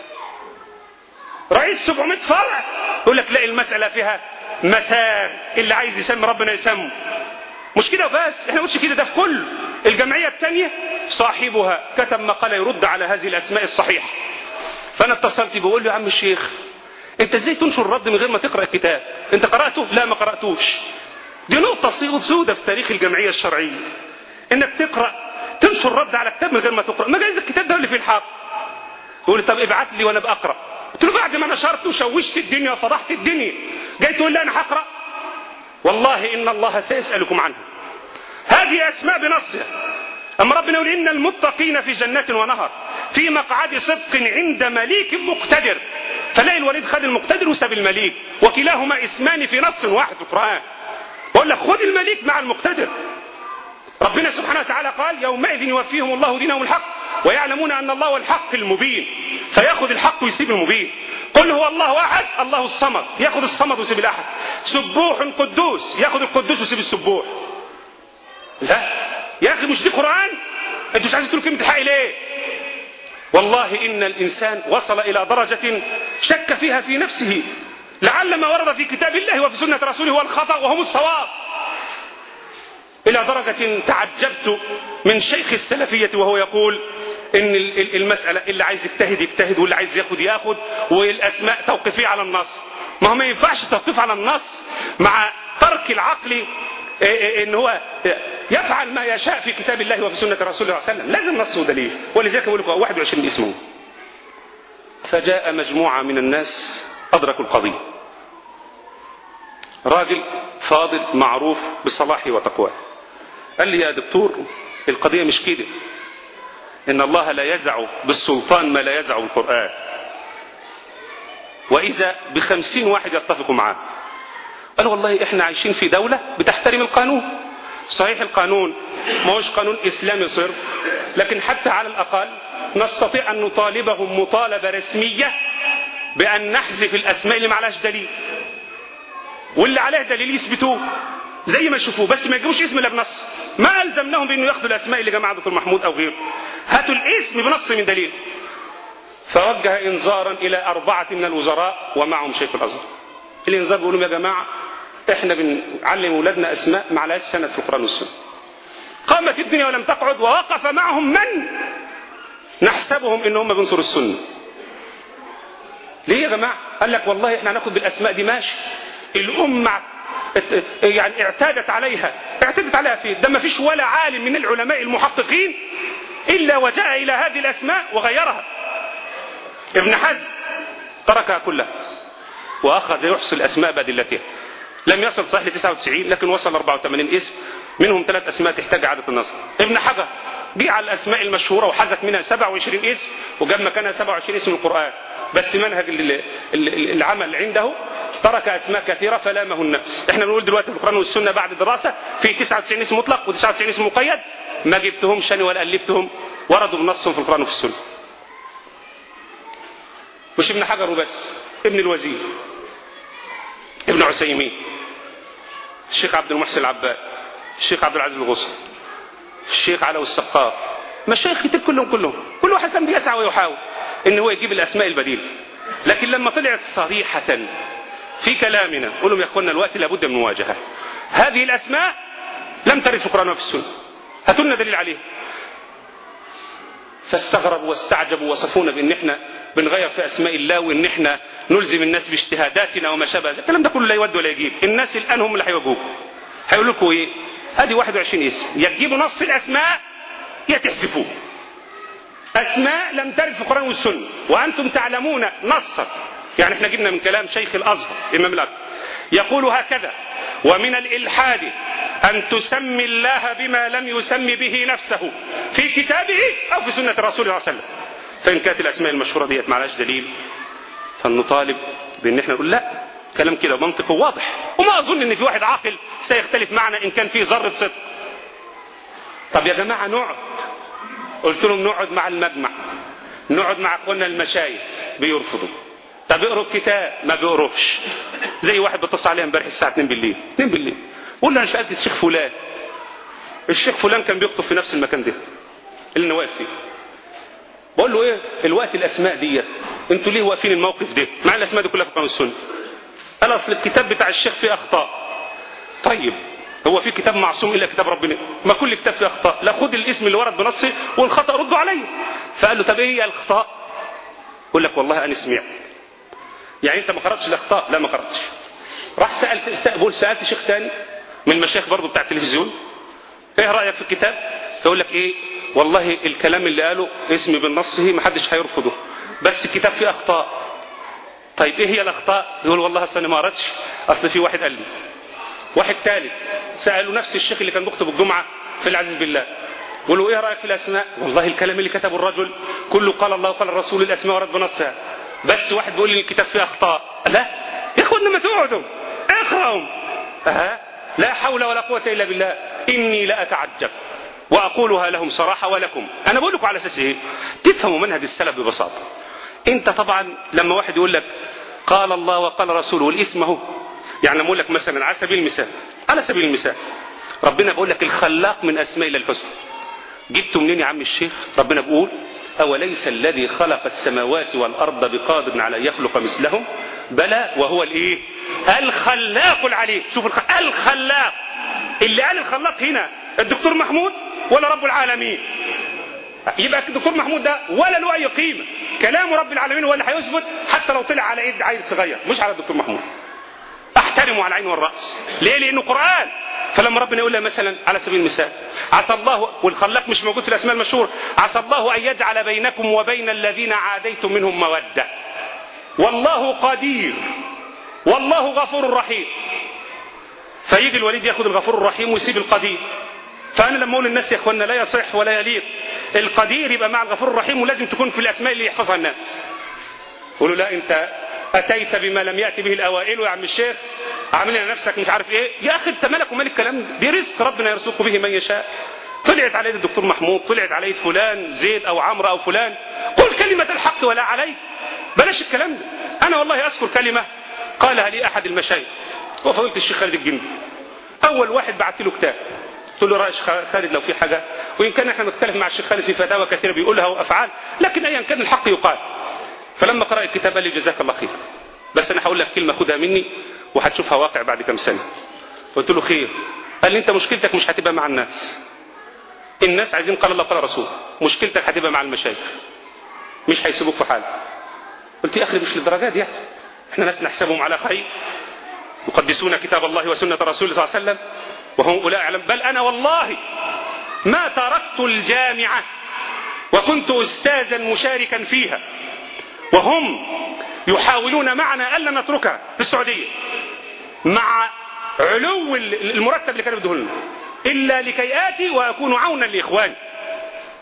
رئيس 700 فرع يقول لك لا المسألة فيها مسار اللي عايز يسمي ربنا يسمه مش كده بس احنا قلتش كده ده في كل الجمعية الثانية صاحبها كتب مقالة يرد على هذه الأسماء الصحيحة فأنا اتصلت بقول له يا عم الشيخ انت ازاي تنشر الرد من غير ما تقرأ الكتاب انت قرأته لا ما قرأتوش دي نقطة سودة في تاريخ الجمعية الشرعية انك تقرأ تنشر الرد على كتاب من غير ما تقرأ ما جايز الكتاب ده اللي فيه الحق يقول لي طب ابعت لي وانا بقرأ قلت له بعد ما نشرت وشوشت الدنيا وفضحت الدنيا جاي تقول لي انا هقرأ والله ان الله سيسألكم عنها هذه اسماء بنصها اما ربنا يقول ان المتقين في جنات ونهر في مقعد صدق عند مليك مقتدر فلاقي الوليد خد المقتدر وساب المليك وكلاهما اسمان في نص واحد في القرآن بقول لك خد المليك مع المقتدر ربنا سبحانه وتعالى قال يومئذ يوفيهم الله دينهم الحق ويعلمون ان الله هو الحق المبين فياخذ الحق ويسيب المبين قل هو الله احد الله الصمد ياخذ الصمد ويسيب الاحد سبوح قدوس ياخذ القدوس ويسيب السبوح لا يا اخي مش دي قران انتوا مش عايزين تقولوا كلمه الحق ليه والله ان الانسان وصل الى درجه شك فيها في نفسه لعل ما ورد في كتاب الله وفي سنه رسوله هو الخطا وهم الصواب إلى درجة تعجبت من شيخ السلفية وهو يقول إن المسألة اللي عايز يجتهد يجتهد واللي عايز ياخد ياخد والأسماء توقيفية على النص ما هو ما ينفعش توقيف على النص مع ترك العقل ان هو يفعل ما يشاء في كتاب الله وفي سنة رسوله صلى الله عليه وسلم لازم نص ودليل ولذلك بقول لكم 21 اسمه فجاء مجموعة من الناس أدركوا القضية راجل فاضل معروف بصلاحه وتقواه قال لي يا دكتور القضية مش كده إن الله لا يزع بالسلطان ما لا يزع القرآن وإذا بخمسين واحد يتفقوا معاه قال والله إحنا عايشين في دولة بتحترم القانون صحيح القانون ما هوش قانون إسلامي صرف لكن حتى على الأقل نستطيع أن نطالبهم مطالبة رسمية بأن نحذف الأسماء اللي ما عليهاش دليل واللي عليه دليل يثبتوه زي ما يشوفوه بس ما يجيبوش اسم الا بنص ما الزمناهم بانه ياخذوا الاسماء اللي جماعه دكتور محمود او غيره هاتوا الاسم بنص من دليل فوجه انذارا الى اربعه من الوزراء ومعهم شيخ الازهر الانذار بيقول لهم يا جماعه احنا بنعلم اولادنا اسماء ما عليهاش سند في القران والسنه قامت الدنيا ولم تقعد ووقف معهم من نحسبهم ان هم بينصروا السنه ليه يا جماعه قال لك والله احنا هناخد بالاسماء دي ماشي الامه يعني اعتادت عليها اعتادت عليها فين ده ما فيش ولا عالم من العلماء المحققين الا وجاء الى هذه الاسماء وغيرها ابن حزم تركها كلها واخذ يحصي الاسماء بادلتها لم يصل صحيح ل 99 لكن وصل 84 اسم منهم ثلاث اسماء تحتاج اعاده النظر ابن حجر جه على الاسماء المشهوره وحذف منها 27 اسم وجاب مكانها 27 اسم القران بس منهج ال- ال- ال- العمل عنده ترك اسماء كثيره فلامه النفس احنا بنقول دلوقتي في القران والسنه بعد الدراسه في 99 اسم مطلق و99 اسم مقيد ما جبتهمش انا ولا الفتهم وردوا بنصهم في القران وفي السنه مش ابن حجر وبس ابن الوزير ابن عثيمين الشيخ عبد المحسن العباد الشيخ عبد العزيز الغصن الشيخ علو السقاف مشايخ كتير كلهم كلهم كل واحد كان بيسعى ويحاول ان هو يجيب الاسماء البديله لكن لما طلعت صريحه في كلامنا قول لهم يا اخوانا الوقت لابد من مواجهه هذه الاسماء لم ترد في القران وفي السنه هاتوا لنا دليل عليها فاستغربوا واستعجبوا وصفونا بان احنا بنغير في اسماء الله وان احنا نلزم الناس باجتهاداتنا وما شابه ذلك الكلام ده كله لا يود ولا يجيب الناس الان هم اللي هيواجهوك هيقول لكم ايه ادي 21 اسم يا تجيبوا نص الاسماء يا تحذفوه اسماء لم ترد في القران والسنه وانتم تعلمون نصا يعني احنا جبنا من كلام شيخ الازهر الامام الاكبر يقول هكذا ومن الالحاد ان تسمي الله بما لم يسمي به نفسه في كتابه او في سنه الرسول صلى الله عليه وسلم فان كانت الاسماء المشهوره ديت معلهاش دليل فنطالب بان احنا نقول لا كلام كده منطق واضح وما اظن ان في واحد عاقل سيختلف معنا ان كان فيه ذره صدق طب يا جماعه نقعد قلت لهم نقعد مع المجمع نقعد مع اخواننا المشايخ بيرفضوا طب اقروا الكتاب ما بيقروش زي واحد بيتصل عليا امبارح الساعه 2 بالليل 2 بالليل قول له انا سالت الشيخ فلان الشيخ فلان كان بيخطب في نفس المكان ده اللي انا واقف فيه بقول له ايه الوقت الاسماء ديت انتوا ليه واقفين الموقف ده مع الاسماء دي كلها في القران والسنه قال اصل الكتاب بتاع الشيخ فيه اخطاء طيب هو في كتاب معصوم الا كتاب ربنا ما كل كتاب فيه اخطاء لا خد الاسم اللي ورد بنصه والخطا رده عليه فقال له طب ايه هي الاخطاء يقول لك والله انا سمعت يعني انت ما قراتش الاخطاء لا ما قراتش راح سالت بقول سالت شيخ تاني من المشايخ برضه بتاع التلفزيون ايه رايك في الكتاب يقول لك ايه والله الكلام اللي قاله اسم بالنصه ما حدش هيرفضه بس الكتاب فيه اخطاء طيب ايه هي الاخطاء يقول والله اصل انا ما قراتش اصل في واحد قال لي واحد ثالث سالوا نفس الشيخ اللي كان بيخطب الجمعه في العزيز بالله قالوا ايه رايك في الاسماء والله الكلام اللي كتبه الرجل كله قال الله وقال الرسول الاسماء ورد بنصها بس واحد بيقول لي الكتاب فيه اخطاء لا يا اخوانا ما تقعدوا اقراوا أه. لا حول ولا قوه الا بالله اني لاتعجب واقولها لهم صراحه ولكم انا بقول لكم على اساس ايه تفهموا منهج السلف ببساطه انت طبعا لما واحد يقول لك قال الله وقال رسوله والاسم اهو يعني لما اقول لك مثلا على سبيل المثال على سبيل المثال ربنا بيقول لك الخلاق من اسماء الله الحسنى جبته منين يا عم الشيخ ربنا بيقول أوليس الذي خلق السماوات والأرض بقادر على أن يخلق مثلهم بلى وهو الإيه الخلاق العليم شوف الخ... الخلاق اللي قال الخلاق هنا الدكتور محمود ولا رب العالمين يبقى الدكتور محمود ده ولا له أي قيمة كلام رب العالمين هو اللي هيثبت حتى لو طلع على ايد عيل صغير مش على الدكتور محمود احترمه على العين والراس ليه لانه قران فلما ربنا يقول لها مثلا على سبيل المثال عسى الله والخلاق مش موجود في الاسماء المشهور عسى الله ان يجعل بينكم وبين الذين عاديتم منهم موده والله قدير والله غفور رحيم فيجي الوليد ياخذ الغفور الرحيم ويسيب القدير فانا لما اقول للناس يا اخوانا لا يصح ولا يليق القدير يبقى مع الغفور الرحيم ولازم تكون في الاسماء اللي يحفظها الناس قولوا لا انت اتيت بما لم ياتي به الاوائل يا عم الشيخ عامل لنا نفسك مش عارف ايه يا اخي انت مالك ومال الكلام ده دي رزق ربنا يرزق به من يشاء طلعت على يد الدكتور محمود طلعت على يد فلان زيد او عمرو او فلان قل كلمه الحق ولا عليك بلاش الكلام ده انا والله اذكر كلمه قالها لي احد المشايخ وفضيله الشيخ خالد الجندي اول واحد بعت له كتاب قلت له رايش خالد لو في حاجه وان كان احنا نختلف مع الشيخ خالد في فتاوى كثيره بيقولها وافعال لكن ايا كان الحق يقال فلما قرأ الكتاب قال لي جزاك الله خير بس انا هقول لك كلمه خدها مني وهتشوفها واقع بعد كم سنه قلت له خير قال لي انت مشكلتك مش هتبقى مع الناس الناس عايزين قال الله قال رسول مشكلتك هتبقى مع المشايخ مش هيسيبوك في حالك قلت يا اخي مش للدرجات دي احنا ناس نحسبهم على خير يقدسون كتاب الله وسنه رسوله صلى الله عليه وسلم وهم اولئك اعلم بل انا والله ما تركت الجامعه وكنت استاذا مشاركا فيها وهم يحاولون معنا الا نتركها في السعوديه مع علو المرتب اللي كانوا بيدوه لنا الا لكي اتي واكون عونا لاخواني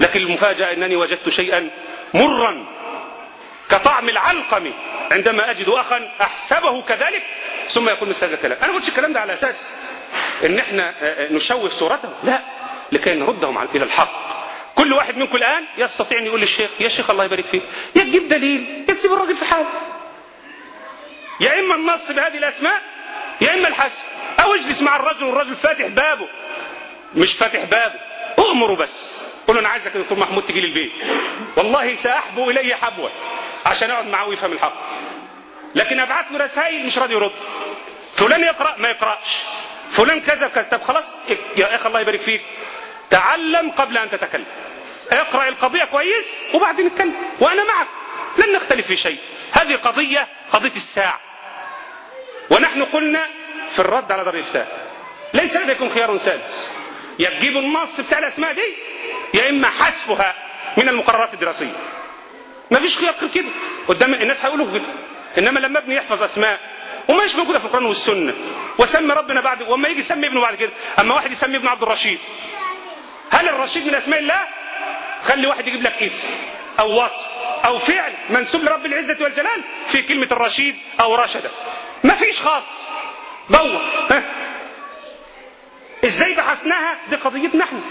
لكن المفاجأة أنني وجدت شيئا مرا كطعم العلقم عندما أجد أخا أحسبه كذلك ثم يقول مثل هذا الكلام أنا ما قلتش الكلام ده على أساس أن احنا نشوه صورته لا لكي نردهم إلى الحق كل واحد منكم الآن يستطيع أن يقول للشيخ يا شيخ الله يبارك فيك يا تجيب دليل يا تسيب الراجل في حاله يا إما النص بهذه الأسماء يا إما الحسن أو اجلس مع الرجل والرجل فاتح بابه مش فاتح بابه أؤمره بس قول له أنا عايزك يا دكتور محمود تجي لي البيت والله سأحبو إليه حبوة عشان أقعد معاه ويفهم الحق لكن أبعت له رسائل مش راضي يرد فلان يقرأ ما يقرأش فلان كذا كذا طب خلاص يا أخي الله يبارك فيك تعلم قبل أن تتكلم اقرأ القضية كويس وبعدين اتكلم وأنا معك لن نختلف في شيء هذه قضية قضية الساعة ونحن قلنا في الرد على دار الإفتاء ليس لديكم خيار سادس يا تجيبوا النص بتاع الأسماء دي يا إما حذفها من المقررات الدراسية ما فيش خيار غير كده قدام الناس هيقولوا كده إنما لما ابني يحفظ أسماء ومش موجودة في القرآن والسنة وسمي ربنا بعد وما يجي يسمي ابنه بعد كده أما واحد يسمي ابنه عبد الرشيد هل الرشيد من أسماء الله خلي واحد يجيب لك اسم أو وصف أو فعل منسوب لرب العزة والجلال في كلمة الرشيد أو رشد ما فيش خالص دور ها ازاي بحثناها دي قضيتنا احنا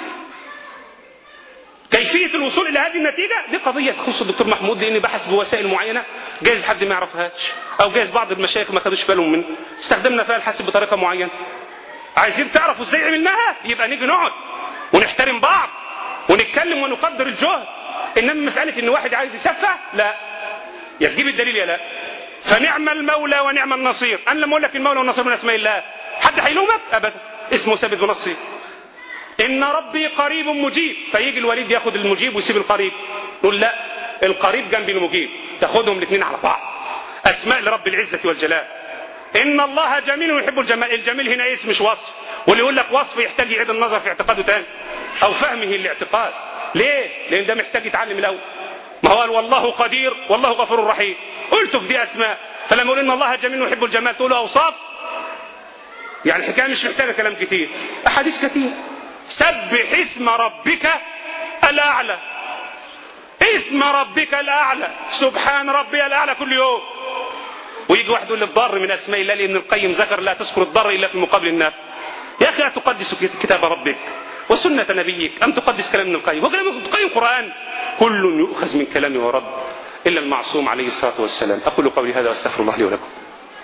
كيفية الوصول إلى هذه النتيجة دي قضية تخص الدكتور محمود لأن بحث بوسائل معينة جايز حد ما يعرفهاش أو جايز بعض المشايخ ما خدوش بالهم منه استخدمنا فيها الحاسب بطريقة معينة عايزين تعرفوا ازاي عملناها يبقى نيجي نقعد ونحترم بعض ونتكلم ونقدر الجهد إنما مسألة إن واحد عايز يسفه لا يا تجيب الدليل يا لا فنعم المولى ونعم النصير أنا لما أقول لك المولى والنصير من أسماء الله حد هيلومك أبدا اسمه ثابت بنصير إن ربي قريب مجيب فيجي الوليد ياخد المجيب ويسيب القريب نقول لا القريب جنب المجيب تاخدهم الاثنين على بعض أسماء لرب العزة والجلال إن الله جميل يحب الجمال الجميل هنا اسم مش وصف واللي يقول لك وصف يحتاج يعيد النظر في اعتقاده تاني أو فهمه الاعتقاد ليه؟ لأن ده محتاج يتعلم الأول ما هو قال والله قدير والله غفور رحيم قلت في دي أسماء فلما يقول إن الله جميل يحب الجمال تقول أوصاف يعني الحكاية مش محتاجة كلام كتير أحاديث كتير سبح اسم ربك الأعلى اسم ربك الأعلى سبحان ربي الأعلى كل يوم ويجي واحد يقول لي الضر من أسماء الله لأن القيم ذكر لا تذكر الضر إلا في مقابل النفع يا أخي لا تقدس كتاب ربك وسنة نبيك أم تقدس كلام ابن القيم وكلام ابن القيم قرآن كل يؤخذ من كلامه ورد إلا المعصوم عليه الصلاة والسلام أقول قولي هذا واستغفر الله لي ولكم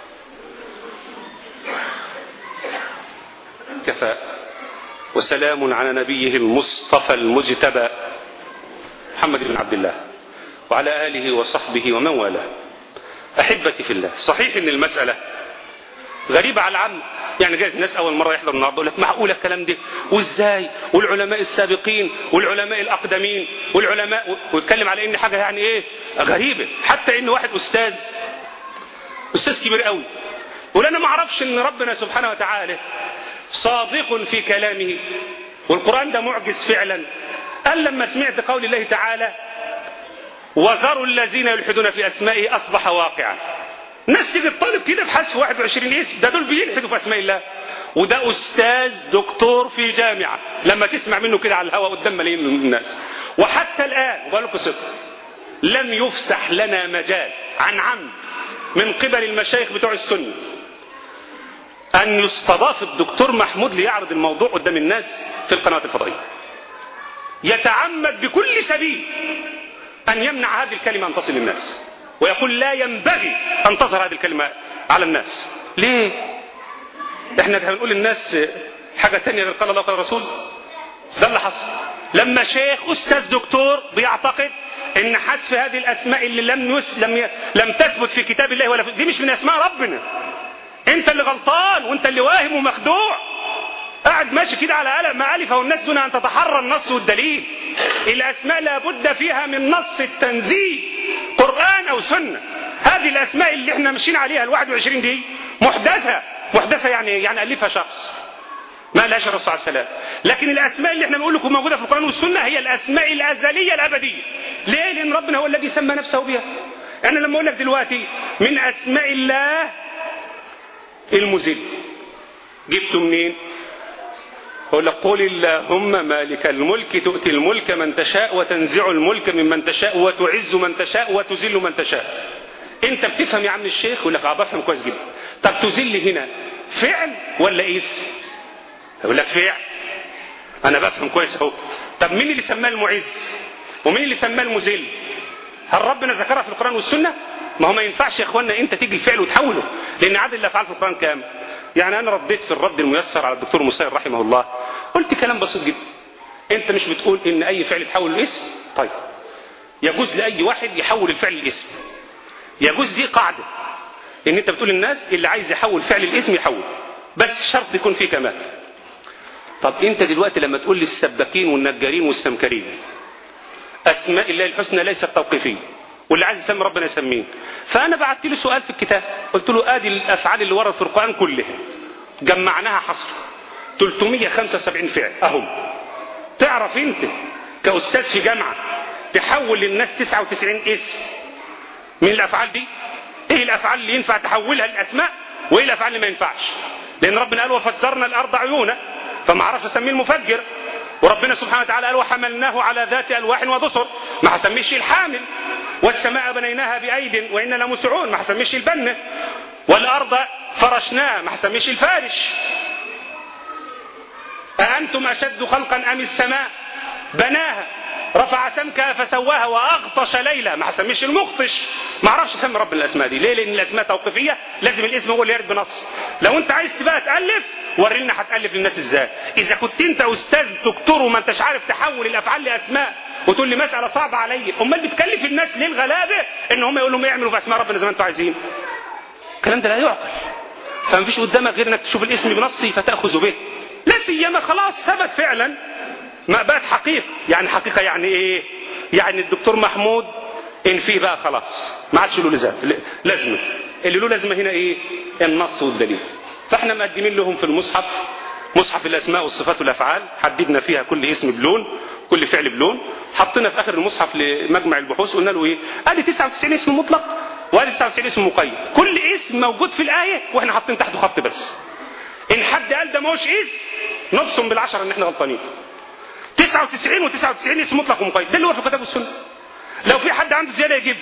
كفى وسلام على نبيه المصطفى المجتبى محمد بن عبد الله وعلى آله وصحبه ومن والاه أحبتي في الله صحيح أن المسألة غريبة على العام يعني جايز الناس أول مرة يحضر النهارده يقول لك معقولة الكلام ده وإزاي والعلماء السابقين والعلماء الأقدمين والعلماء ويتكلم على إن حاجة يعني إيه غريبة حتى إن واحد أستاذ أستاذ كبير قوي يقول أنا ما أعرفش إن ربنا سبحانه وتعالى صادق في كلامه والقرآن ده معجز فعلا قال لما سمعت قول الله تعالى وذروا الذين يلحدون في أسمائه أصبح واقعا ناس تيجي تطالب كده بحذف 21 اسم ده دول بيلحدوا في أسماء الله وده أستاذ دكتور في جامعة لما تسمع منه كده على الهواء قدام ملايين من الناس وحتى الآن وقال لكم صدق لم يفسح لنا مجال عن عمد من قبل المشايخ بتوع السنه أن يستضاف الدكتور محمود ليعرض الموضوع قدام الناس في القنوات الفضائية يتعمد بكل سبيل أن يمنع هذه الكلمة أن تصل للناس ويقول لا ينبغي أن تظهر هذه الكلمة على الناس ليه؟ احنا هنقول للناس حاجة تانية غير قال الله قال الرسول ده اللي حصل لما شيخ أستاذ دكتور بيعتقد ان حذف هذه الأسماء اللي لم يس لم ي... لم تثبت في كتاب الله ولا في... دي مش من أسماء ربنا انت اللي غلطان وانت اللي واهم ومخدوع قاعد ماشي كده على قلق ما ألف والناس دون أن تتحرى النص والدليل الأسماء لابد فيها من نص التنزيل قرآن أو سنة هذه الأسماء اللي احنا ماشيين عليها ال 21 دي محدثة محدثة يعني يعني ألفها شخص ما لهاش الرسول عليه السلام لكن الأسماء اللي احنا بنقول لكم موجودة في القرآن والسنة هي الأسماء الأزلية الأبدية ليه؟ لأن ربنا هو الذي سمى نفسه بها أنا لما أقول لك دلوقتي من أسماء الله المذل جبته منين يقول لك قل اللهم مالك الملك تؤتي الملك من تشاء وتنزع الملك ممن تشاء وتعز من تشاء وتذل من تشاء انت بتفهم يا عم الشيخ يقول لك اه بفهم كويس جدا طب تذل هنا فعل ولا اسم يقول لك فعل انا بفهم كويس اهو طب مين اللي سماه المعز ومين اللي سماه المذل هل ربنا ذكرها في القران والسنه ما هو ما ينفعش يا اخوانا انت تيجي الفعل وتحوله لان عدد الافعال في القران كام يعني انا رديت في الرد الميسر على الدكتور مسير رحمه الله قلت كلام بسيط جدا انت مش بتقول ان اي فعل يتحول لاسم طيب يجوز لاي واحد يحول الفعل لاسم يجوز دي قاعده ان انت بتقول الناس اللي عايز يحول فعل الاسم يحول بس شرط يكون فيه كمال طب انت دلوقتي لما تقول لي السباكين والنجارين والسمكرين اسماء الله الحسنى ليست توقيفيه واللي عايز يسمي ربنا يسميه فانا بعت له سؤال في الكتاب قلت له ادي الافعال اللي ورد في القران كلها جمعناها حصر 375 فعل اهم تعرف انت كاستاذ في جامعه تحول للناس 99 اسم من الافعال دي ايه الافعال اللي ينفع تحولها للاسماء وايه الافعال اللي ما ينفعش لان ربنا قال وفجرنا الارض عيونا فما عرفش اسميه المفجر وربنا سبحانه وتعالى قال وحملناه على ذات الواح ودسر ما هسميش الحامل والسماء بنيناها بايد وانا لمسعون ما هسميش البنه والارض فرشناها ما هسميش الفارش أأنتم أشد خلقا أم السماء بناها رفع سمكها فسواها وأغطش ليلة ما هسميش المغطش ما اعرفش اسمي رب الأسماء دي ليه لأن الأسماء توقيفية لازم الاسم هو اللي يرد بنص لو أنت عايز تبقى تألف وري لنا هتألف للناس إزاي إذا كنت أنت أستاذ دكتور وما أنتش عارف تحول الأفعال لأسماء وتقول لي مسألة صعبة عليا أمال بتكلف الناس ليه الغلابة إن هم يقولوا ما يعملوا في أسماء ربنا زي ما أنتوا عايزين الكلام ده لا يعقل فما فيش قدامك غير انك تشوف الاسم بنصه فتاخذ به لا سيما خلاص ثبت فعلا ما بقت حقيقه يعني حقيقه يعني ايه يعني الدكتور محمود ان فيه بقى خلاص ما عادش له لزام لازمه اللي له لازمه هنا ايه النص والدليل فاحنا مقدمين لهم في المصحف مصحف الاسماء والصفات والافعال حددنا فيها كل اسم بلون كل فعل بلون حطينا في اخر المصحف لمجمع البحوث قلنا له ايه ادي 99 اسم مطلق وادي 99 اسم مقيد كل اسم موجود في الايه واحنا حاطين تحته خط بس ان حد قال ده ما هوش اسم نبصم بالعشره ان احنا غلطانين 99 و99 اسم مطلق ومقيد ده اللي هو في الكتاب والسنه لو في حد عنده زياده يجيب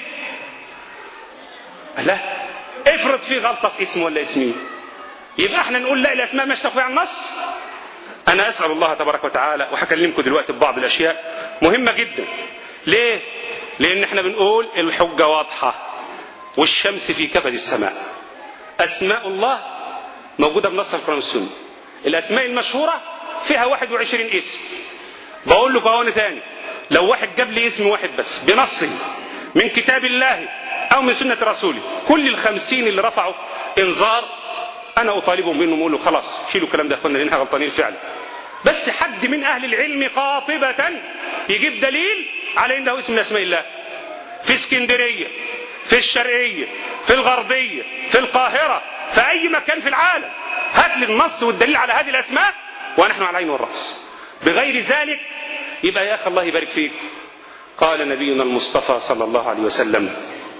لا افرض في غلطه في اسم ولا اسمين يبقى احنا نقول لا الاسماء مش تقوي عن النص انا اسال الله تبارك وتعالى وهكلمكم دلوقتي ببعض الاشياء مهمه جدا ليه لان احنا بنقول الحجه واضحه والشمس في كبد السماء اسماء الله موجوده بنص القران والسنه الاسماء المشهوره فيها 21 اسم بقول لكم اهو تاني لو واحد جاب لي اسم واحد بس بنصه من كتاب الله او من سنه رسوله كل الخمسين اللي رفعوا انذار انا اطالبهم بانهم يقولوا خلاص شيلوا الكلام ده يا اخوانا لانها غلطانين فعلا بس حد من اهل العلم قاطبة يجيب دليل على انه اسم من اسماء الله في اسكندرية في الشرقية في الغربية في القاهرة في اي مكان في العالم هات لي النص والدليل على هذه الاسماء ونحن على العين والراس بغير ذلك يبقى يا اخي الله يبارك فيك قال نبينا المصطفى صلى الله عليه وسلم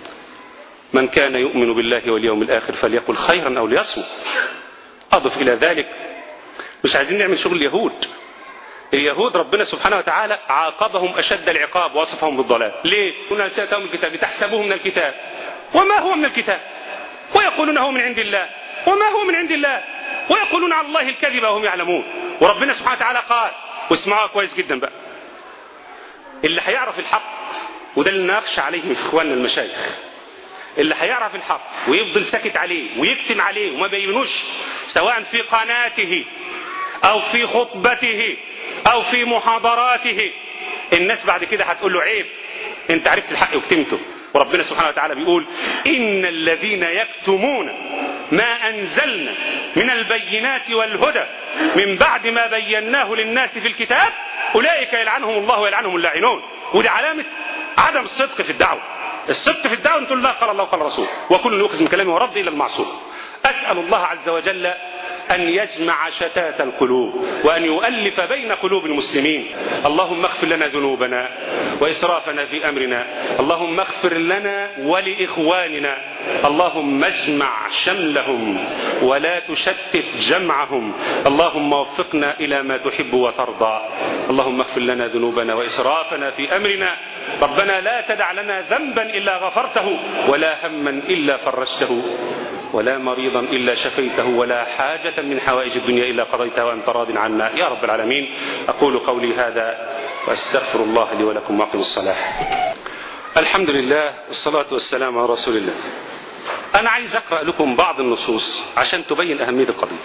من كان يؤمن بالله واليوم الآخر فليقل خيرا أو ليصمت أضف إلى ذلك مش عايزين نعمل شغل اليهود اليهود ربنا سبحانه وتعالى عاقبهم أشد العقاب ووصفهم بالضلال ليه؟ قلنا سأتهم الكتاب لتحسبوه من الكتاب وما هو من الكتاب ويقولون هو من عند الله وما هو من عند الله ويقولون على الله الكذب وهم يعلمون وربنا سبحانه وتعالى قال واسمعوها كويس جدا بقى اللي هيعرف الحق وده اللي نخشى عليه من اخواننا المشايخ اللي هيعرف الحق ويفضل ساكت عليه ويكتم عليه وما بينوش سواء في قناته او في خطبته او في محاضراته الناس بعد كده هتقول له عيب انت عرفت الحق وكتمته وربنا سبحانه وتعالى بيقول ان الذين يكتمون ما انزلنا من البينات والهدى من بعد ما بيناه للناس في الكتاب اولئك يلعنهم الله ويلعنهم اللاعنون ودي علامه عدم الصدق في الدعوه الصدق في الدعوه تقول لا قال الله قال الرسول وكل يؤخذ من كلامه ورد الى المعصوم اسال الله عز وجل أن يجمع شتات القلوب وأن يؤلف بين قلوب المسلمين اللهم اغفر لنا ذنوبنا وإسرافنا في أمرنا اللهم اغفر لنا ولإخواننا اللهم اجمع شملهم ولا تشتت جمعهم اللهم وفقنا إلى ما تحب وترضى اللهم اغفر لنا ذنوبنا وإسرافنا في أمرنا ربنا لا تدع لنا ذنبا إلا غفرته ولا هما إلا فرجته ولا مريضا إلا شفيته ولا حاجة من حوائج الدنيا إلا قضيتها وأنت راض عنا يا رب العالمين أقول قولي هذا وأستغفر الله لي ولكم وأقم الصلاة الحمد لله والصلاة والسلام على رسول الله أنا عايز أقرأ لكم بعض النصوص عشان تبين أهمية القضية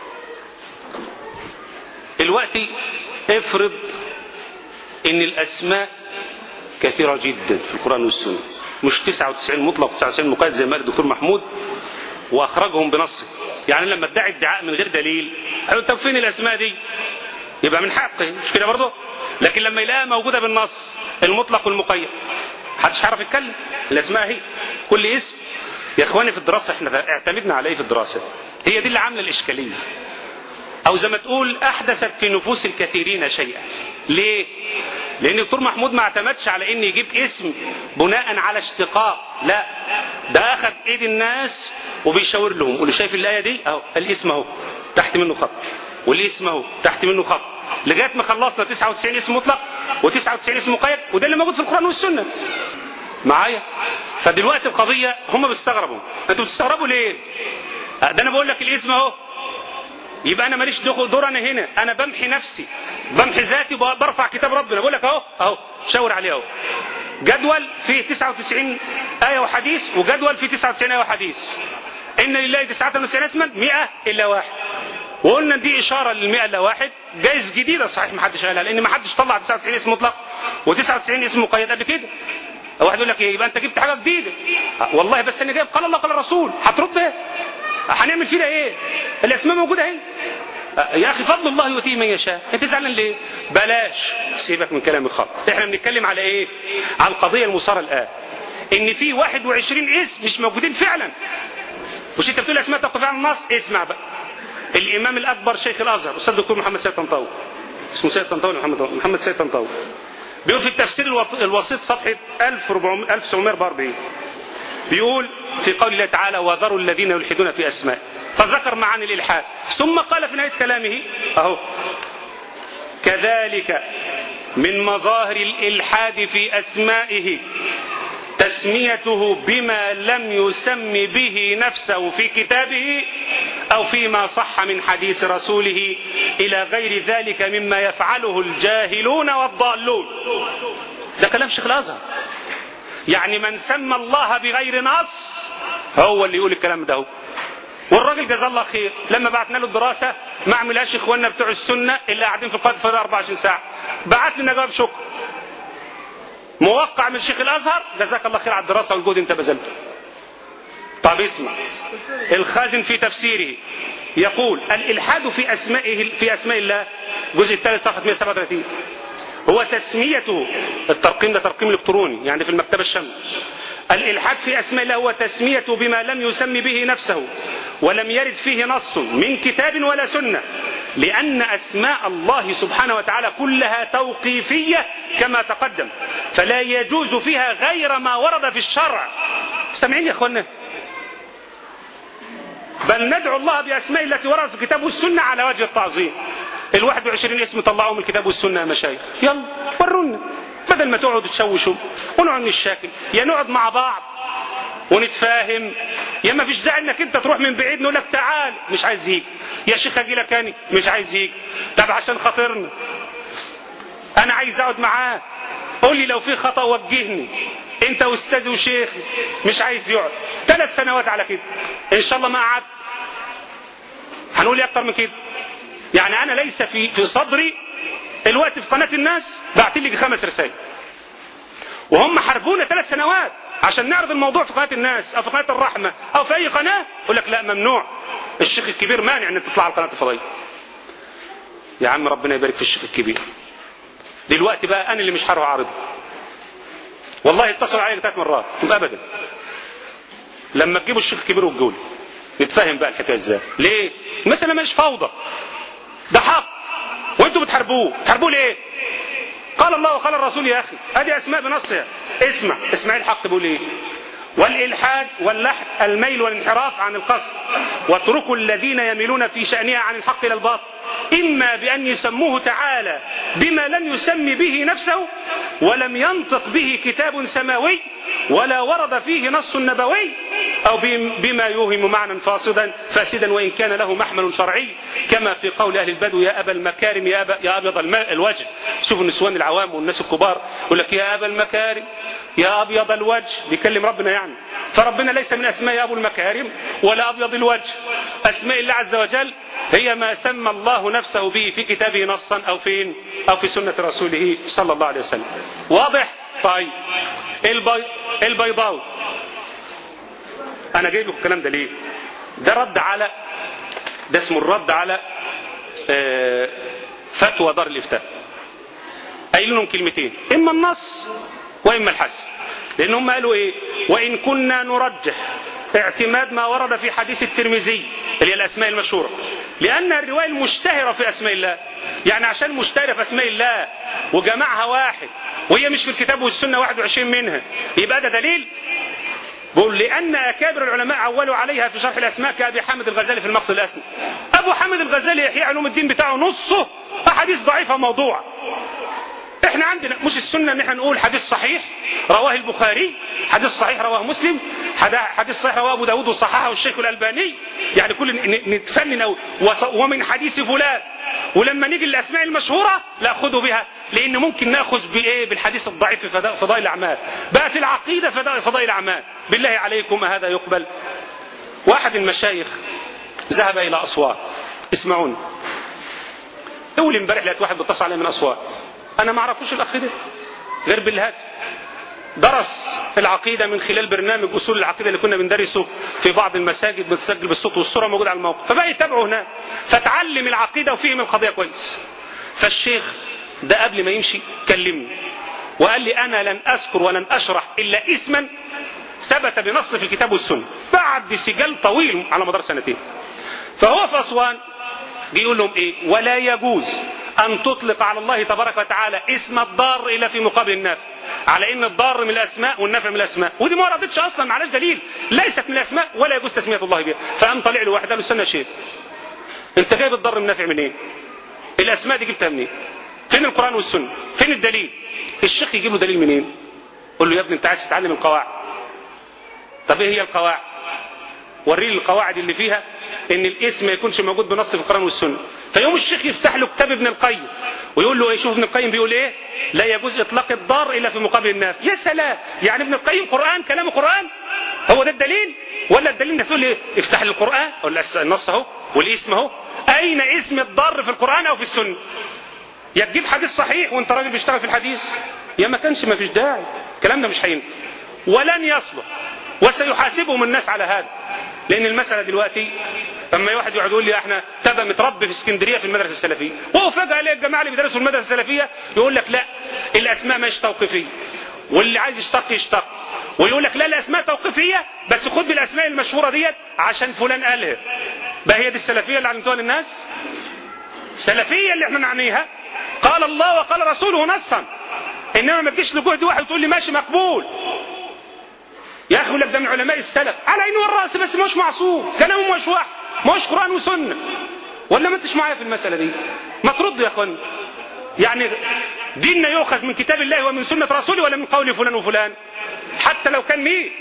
الوقت افرض ان الاسماء كثيرة جدا في القرآن والسنة مش 99 مطلق 99 مقيد زي ما قال الدكتور محمود واخرجهم بنصه يعني لما ادعي ادعاء من غير دليل قالوا طب فين الاسماء دي يبقى من حقه مش كده برضه لكن لما يلاقيها موجودة بالنص المطلق والمقيد محدش هيعرف يتكلم الاسماء هي كل اسم يا اخواني في الدراسة احنا اعتمدنا على ايه في الدراسة هي دي اللي عاملة الاشكالية او زي ما تقول احدثت في نفوس الكثيرين شيئا ليه لان الدكتور محمود ما اعتمدش على ان يجيب اسم بناء على اشتقاق لا ده اخذ ايد الناس وبيشاور لهم يقول له شايف الايه دي اهو الاسم اهو تحت منه خط والاسم اهو تحت منه خط لغايه ما خلصنا 99 اسم مطلق و99 اسم مقيد وده اللي موجود في القران والسنه معايا فدلوقتي القضيه هم بيستغربوا انتوا بتستغربوا ليه ده انا بقول لك الاسم اهو يبقى انا ماليش دور انا هنا انا بمحي نفسي بمحي ذاتي برفع كتاب ربنا بقول لك اهو اهو شاور عليه اهو جدول فيه 99 آية وحديث وجدول فيه 99 آية وحديث إن لله 99 اسما 100 إلا واحد وقلنا دي إشارة للمئة إلا واحد جايز جديدة صحيح ما حدش قالها لأن ما حدش طلع 99 اسم مطلق و99 اسم مقيد قبل كده واحد يقول لك ايه يبقى انت جبت حاجه جديده والله بس انا جايب قال الله قال الرسول هترد ايه هنعمل فينا ايه الاسماء موجوده اهي يا اخي فضل الله يؤتيه من يشاء انت زعلان ليه بلاش سيبك من كلام الخط احنا بنتكلم على ايه على القضيه المصارة الان ان في 21 اسم مش موجودين فعلا مش انت بتقول اسماء تقف على النص اسمع بقى الامام الاكبر شيخ الازهر استاذ الدكتور محمد سيد طنطاوي اسمه سيد طنطاوي محمد محمد سيد طنطاوي بيقول في التفسير الوسيط صفحه 1744 بيقول في قول الله تعالى وذروا الذين يلحدون في اسماء فذكر معاني الالحاد ثم قال في نهايه كلامه اهو كذلك من مظاهر الالحاد في اسمائه تسميته بما لم يسم به نفسه في كتابه او فيما صح من حديث رسوله الى غير ذلك مما يفعله الجاهلون والضالون ده كلام شيخ الازهر يعني من سمى الله بغير نص هو اللي يقول الكلام ده هو. والراجل جزاه الله خير لما بعتنا له الدراسه ما عملهاش اخواننا بتوع السنه اللي قاعدين في القاده في 24 ساعه بعت لنا جواب شكر موقع من شيخ الازهر جزاك الله خير على الدراسه والجهد انت بذلته طب اسمع الخازن في تفسيره يقول الالحاد في اسمائه في اسماء الله الجزء الثالث صفحه 137 هو تسميته الترقيم ده ترقيم الكتروني يعني في المكتبه الشمس الالحاد في اسماء الله هو تسميته بما لم يسم به نفسه ولم يرد فيه نص من كتاب ولا سنه لان اسماء الله سبحانه وتعالى كلها توقيفيه كما تقدم فلا يجوز فيها غير ما ورد في الشرع سامعين يا اخوانا بل ندعو الله باسماء التي وردت في الكتاب والسنه على وجه التعظيم ال 21 اسم طلعوهم من الكتاب والسنه يا مشايخ يلا ورونا بدل ما تقعدوا تشوشوا ونقعد نشاكل يا نقعد مع بعض ونتفاهم يا ما فيش داعي انك انت تروح من بعيد نقول لك تعال مش عايز يجي يا شيخ اجي لك اني مش عايز يجي طب عشان خاطرنا انا عايز اقعد معاه قول لي لو في خطا وجهني انت استاذ وشيخ مش عايز يقعد ثلاث سنوات على كده ان شاء الله ما قعدت هنقول ايه اكتر من كده يعني انا ليس في في صدري الوقت في قناه الناس بعت لي خمس رسائل وهم حاربونا ثلاث سنوات عشان نعرض الموضوع في قناه الناس او في قناه الرحمه او في اي قناه يقول لك لا ممنوع الشيخ الكبير مانع ان تطلع على القناه الفضائيه يا عم ربنا يبارك في الشيخ الكبير دلوقتي بقى انا اللي مش هروح اعرضه والله اتصل عليا ثلاث مرات ابدا لما تجيبوا الشيخ الكبير والجولي نتفهم بقى الحكايه ازاي ليه المساله مش فوضى ده حق وانتوا بتحاربوه بتحاربوه ليه قال الله وقال الرسول يا اخي ادي اسماء بنصها اسمع اسمع الحق بيقول ايه والإلحاد واللحد الميل والانحراف عن القصد واتركوا الذين يميلون في شأنها عن الحق إلى الباطل إما بأن يسموه تعالى بما لم يسم به نفسه ولم ينطق به كتاب سماوي ولا ورد فيه نص نبوي أو بما يوهم معنى فاسدا فاسدا وإن كان له محمل شرعي كما في قول أهل البدو يا أبا المكارم يا, أبا يا أبيض الماء الوجه شوفوا النسوان العوام والناس الكبار يقول لك يا أبا المكارم يا أبيض الوجه بيكلم ربنا يعني فربنا ليس من أسماء أبو المكارم ولا أبيض الوجه أسماء الله عز وجل هي ما سمى الله نفسه به في كتابه نصا أو فين أو في سنة رسوله صلى الله عليه وسلم واضح طيب البي... البيضاوي أنا جايب لكم الكلام ده ليه ده رد على ده اسمه الرد على آه فتوى دار الإفتاء قايل لهم كلمتين إما النص وإما الحسن لأن هم قالوا إيه وإن كنا نرجح اعتماد ما ورد في حديث الترمذي اللي هي الأسماء المشهورة لأنها الرواية المشتهرة في أسماء الله يعني عشان مشتهرة في أسماء الله وجمعها واحد وهي مش في الكتاب والسنة 21 منها يبقى ده دليل بقول لأن أكابر العلماء عولوا عليها في شرح الأسماء كأبي حامد الغزالي في المقصد الأسنى أبو حامد الغزالي إحياء علوم الدين بتاعه نصه أحاديث ضعيفة موضوع احنا عندنا مش السنة ان احنا نقول حديث صحيح رواه البخاري حديث صحيح رواه مسلم حديث صحيح رواه ابو داود وصححه الشيخ الالباني يعني كل نتفنن ومن حديث فلان ولما نيجي للاسماء المشهورة لا خذوا بها لان ممكن ناخذ بايه بالحديث الضعيف في فضائل الاعمال بقت العقيدة فضائل الاعمال بالله عليكم هذا يقبل واحد المشايخ ذهب الى اسوان اسمعوني اول امبارح لقيت واحد بيتصل علي من اسوان انا ما اعرفوش الاخ ده غير بالهاتف درس العقيده من خلال برنامج اصول العقيده اللي كنا بندرسه في بعض المساجد بتسجل بالصوت والصوره موجود على الموقع فبقى يتابعه هناك فتعلم العقيده وفهم القضيه كويس فالشيخ ده قبل ما يمشي كلمني وقال لي انا لن اذكر ولن اشرح الا اسما ثبت بنص في الكتاب والسنه بعد سجال طويل على مدار سنتين فهو في اسوان جه يقول لهم ايه ولا يجوز أن تطلق على الله تبارك وتعالى اسم الضار إلا في مقابل النافع على إن الضار من الأسماء والنافع من الأسماء ودي ما وردتش أصلا معلاش دليل ليست من الأسماء ولا يجوز تسمية الله بها فقام طلع له واحد قال له استنى يا شيخ أنت جايب الضر من النافع منين؟ إيه؟ الأسماء دي جبتها منين؟ فين القرآن والسنة؟ فين الدليل؟ الشيخ يجيب له دليل منين؟ قول له يا ابني أنت عايز تتعلم القواعد طب إيه هي القواعد؟ وريه القواعد اللي فيها ان الاسم ما يكونش موجود بنص في القرآن والسنة فيوم الشيخ يفتح له كتاب ابن القيم ويقول له ايه شوف ابن القيم بيقول ايه لا يجوز اطلاق الضار الا في مقابل النافع يا سلام يعني ابن القيم قرآن كلام قرآن هو ده الدليل ولا الدليل انك تقول لي افتح لي القرآن ولا النص اهو والاسم اهو اين اسم الضار في القرآن او في السنة يا تجيب حديث صحيح وانت راجل بيشتغل في الحديث يا ما كانش ما فيش داعي الكلام ده مش هينفع ولن يصلح وسيحاسبهم الناس على هذا لان المسألة دلوقتي اما واحد يقعد يقول لي احنا تبقى متربي في اسكندريه في المدرسه السلفيه وهو فجاه الاقي الجماعه اللي بيدرسوا المدرسه السلفيه يقول لك لا الاسماء مش توقيفيه واللي عايز يشتق يشتق ويقول لك لا الاسماء توقيفيه بس خد بالاسماء المشهوره ديت عشان فلان قالها بقى هي دي السلفيه اللي علمتوها للناس السلفيه اللي احنا نعنيها قال الله وقال رسوله نصا انما ما تجيش لجهد واحد وتقول لي ماشي مقبول يا اخي لك ده من علماء السلف على عينه والراس بس مش معصوم كلامه مش واحد مش قران وسنه ولا ما انتش معايا في المساله دي ما تردوا يا اخوان يعني ديننا يؤخذ من كتاب الله ومن سنه رسوله ولا من قول فلان وفلان حتى لو كان مين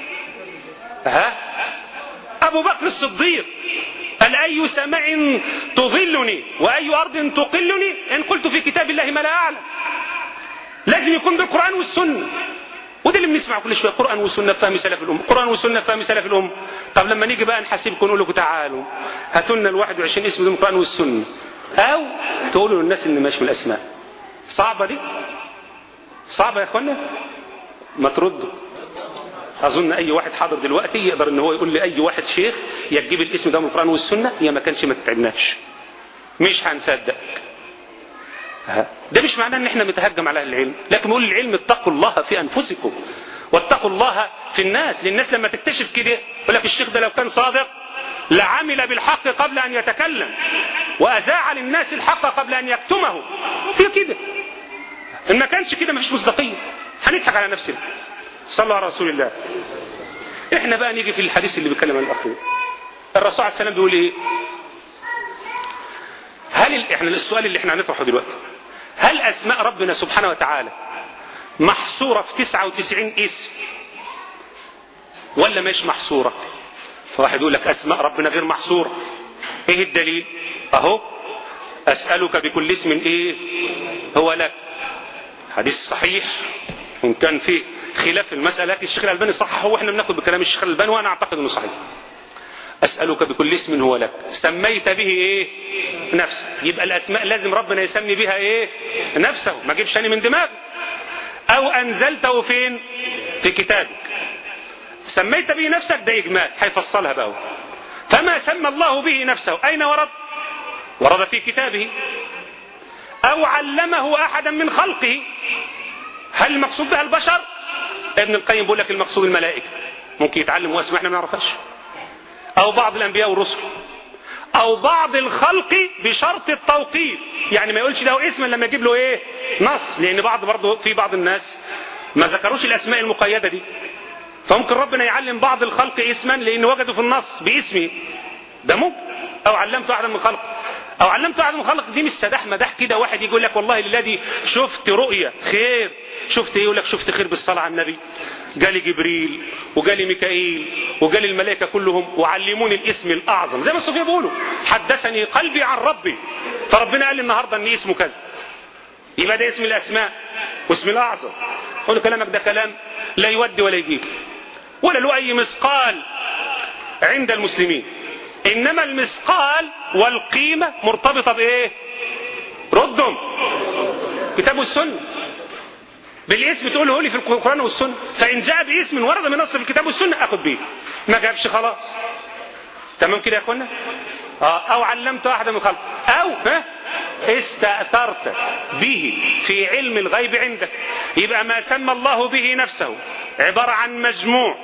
ها ابو بكر الصديق قال اي سماء تظلني واي ارض تقلني ان قلت في كتاب الله ما لا اعلم لازم يكون بالقران والسنه وده اللي بنسمع كل شويه قران وسنه فهم سلف الام قران وسنه فهم سلف الام طب لما نيجي بقى نحاسبكم نقول لكم تعالوا هاتوا لنا ال 21 اسم دول القران والسنه او تقولوا للناس ان ماشي من الاسماء صعبه دي صعبه يا اخوانا ما تردوا اظن اي واحد حاضر دلوقتي يقدر ان هو يقول لاي واحد شيخ يا تجيب الاسم ده من القران والسنه يا ما كانش ما تتعبناش مش هنصدق ده مش معناه ان احنا بنتهجم على اهل العلم لكن بنقول للعلم اتقوا الله في انفسكم واتقوا الله في الناس للناس لما تكتشف كده يقول لك الشيخ ده لو كان صادق لعمل بالحق قبل أن يتكلم وأذاع للناس الحق قبل أن يكتمه هي كده إن ما كانش كده مفيش مصداقية هنضحك على نفسنا صلى على رسول الله احنا بقى نيجي في الحديث اللي بيتكلم عن الأخير الرسول عليه السلام بيقول ايه هل ال... احنا السؤال اللي احنا هنطرحه دلوقتي هل اسماء ربنا سبحانه وتعالى محصورة في 99 اسم ولا مش محصورة فواحد يقول لك اسماء ربنا غير محصورة ايه الدليل اهو اسألك بكل اسم ايه هو لك حديث صحيح وان كان فيه خلاف المسألة لكن الشيخ الألباني صححه واحنا بناخد بكلام الشيخ الألباني وانا اعتقد انه صحيح أسألك بكل اسم هو لك سميت به إيه نفسك يبقى الأسماء لازم ربنا يسمي بها إيه نفسه ما جيبش أنا من دماغه أو أنزلته فين في كتابك سميت به نفسك ده إجمال هيفصلها بقى فما سمى الله به نفسه أين ورد ورد في كتابه أو علمه أحدا من خلقه هل المقصود بها البشر ابن القيم بيقول لك المقصود الملائكة ممكن يتعلم اسماء احنا ما نعرفهاش او بعض الانبياء والرسل او بعض الخلق بشرط التوقيف يعني ما يقولش له اسما لما يجيب له ايه نص لان بعض برضه في بعض الناس ما ذكروش الاسماء المقيده دي فممكن ربنا يعلم بعض الخلق اسما لان وجدوا في النص باسمه ده ممكن او علمت احدا من خلق او علمت احدا من خلق دي مش سداح مداح كده واحد يقول لك والله الذي شفت رؤيا خير شفت ايه يقول لك شفت خير بالصلاه على النبي جالي جبريل وجالي ميكائيل وجالي الملائكه كلهم وعلموني الاسم الاعظم زي ما الصوفيه بيقولوا حدثني قلبي عن ربي فربنا قال لي النهارده ان اسمه كذا يبقى ده اسم الاسماء واسم الاعظم قول كلامك ده كلام لا يودي ولا يجيب ولا له اي مثقال عند المسلمين انما المثقال والقيمة مرتبطة بايه ردهم كتاب السنة بالاسم تقول لي في القرآن والسنة فإن جاء باسم ورد من نص في الكتاب والسنة أخذ به ما جابش خلاص تمام كده يا أخوانا آه أو علمت أحدا من خلق أو ها استأثرت به في علم الغيب عندك يبقى ما سمى الله به نفسه عبارة عن مجموع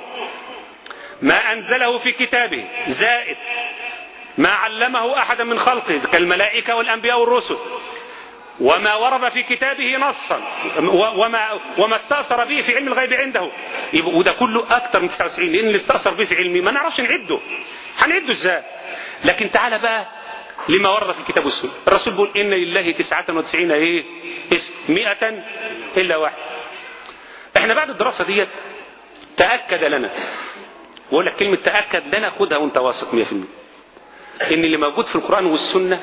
ما أنزله في كتابه زائد ما علمه أحدا من خلقه كالملائكة والأنبياء والرسل وما ورد في كتابه نصا وما وما استأثر به في علم الغيب عنده وده كله أكثر من 99 لأن اللي استأثر به في علمي ما نعرفش نعده هنعده ازاي لكن تعالى بقى لما ورد في الكتاب والسنة الرسول بيقول إن لله 99 إيه اسم 100 إلا واحد احنا بعد الدراسة ديت تأكد لنا بقول لك كلمة تأكد لنا خدها وانت واثق 100% ان اللي موجود في القرآن والسنة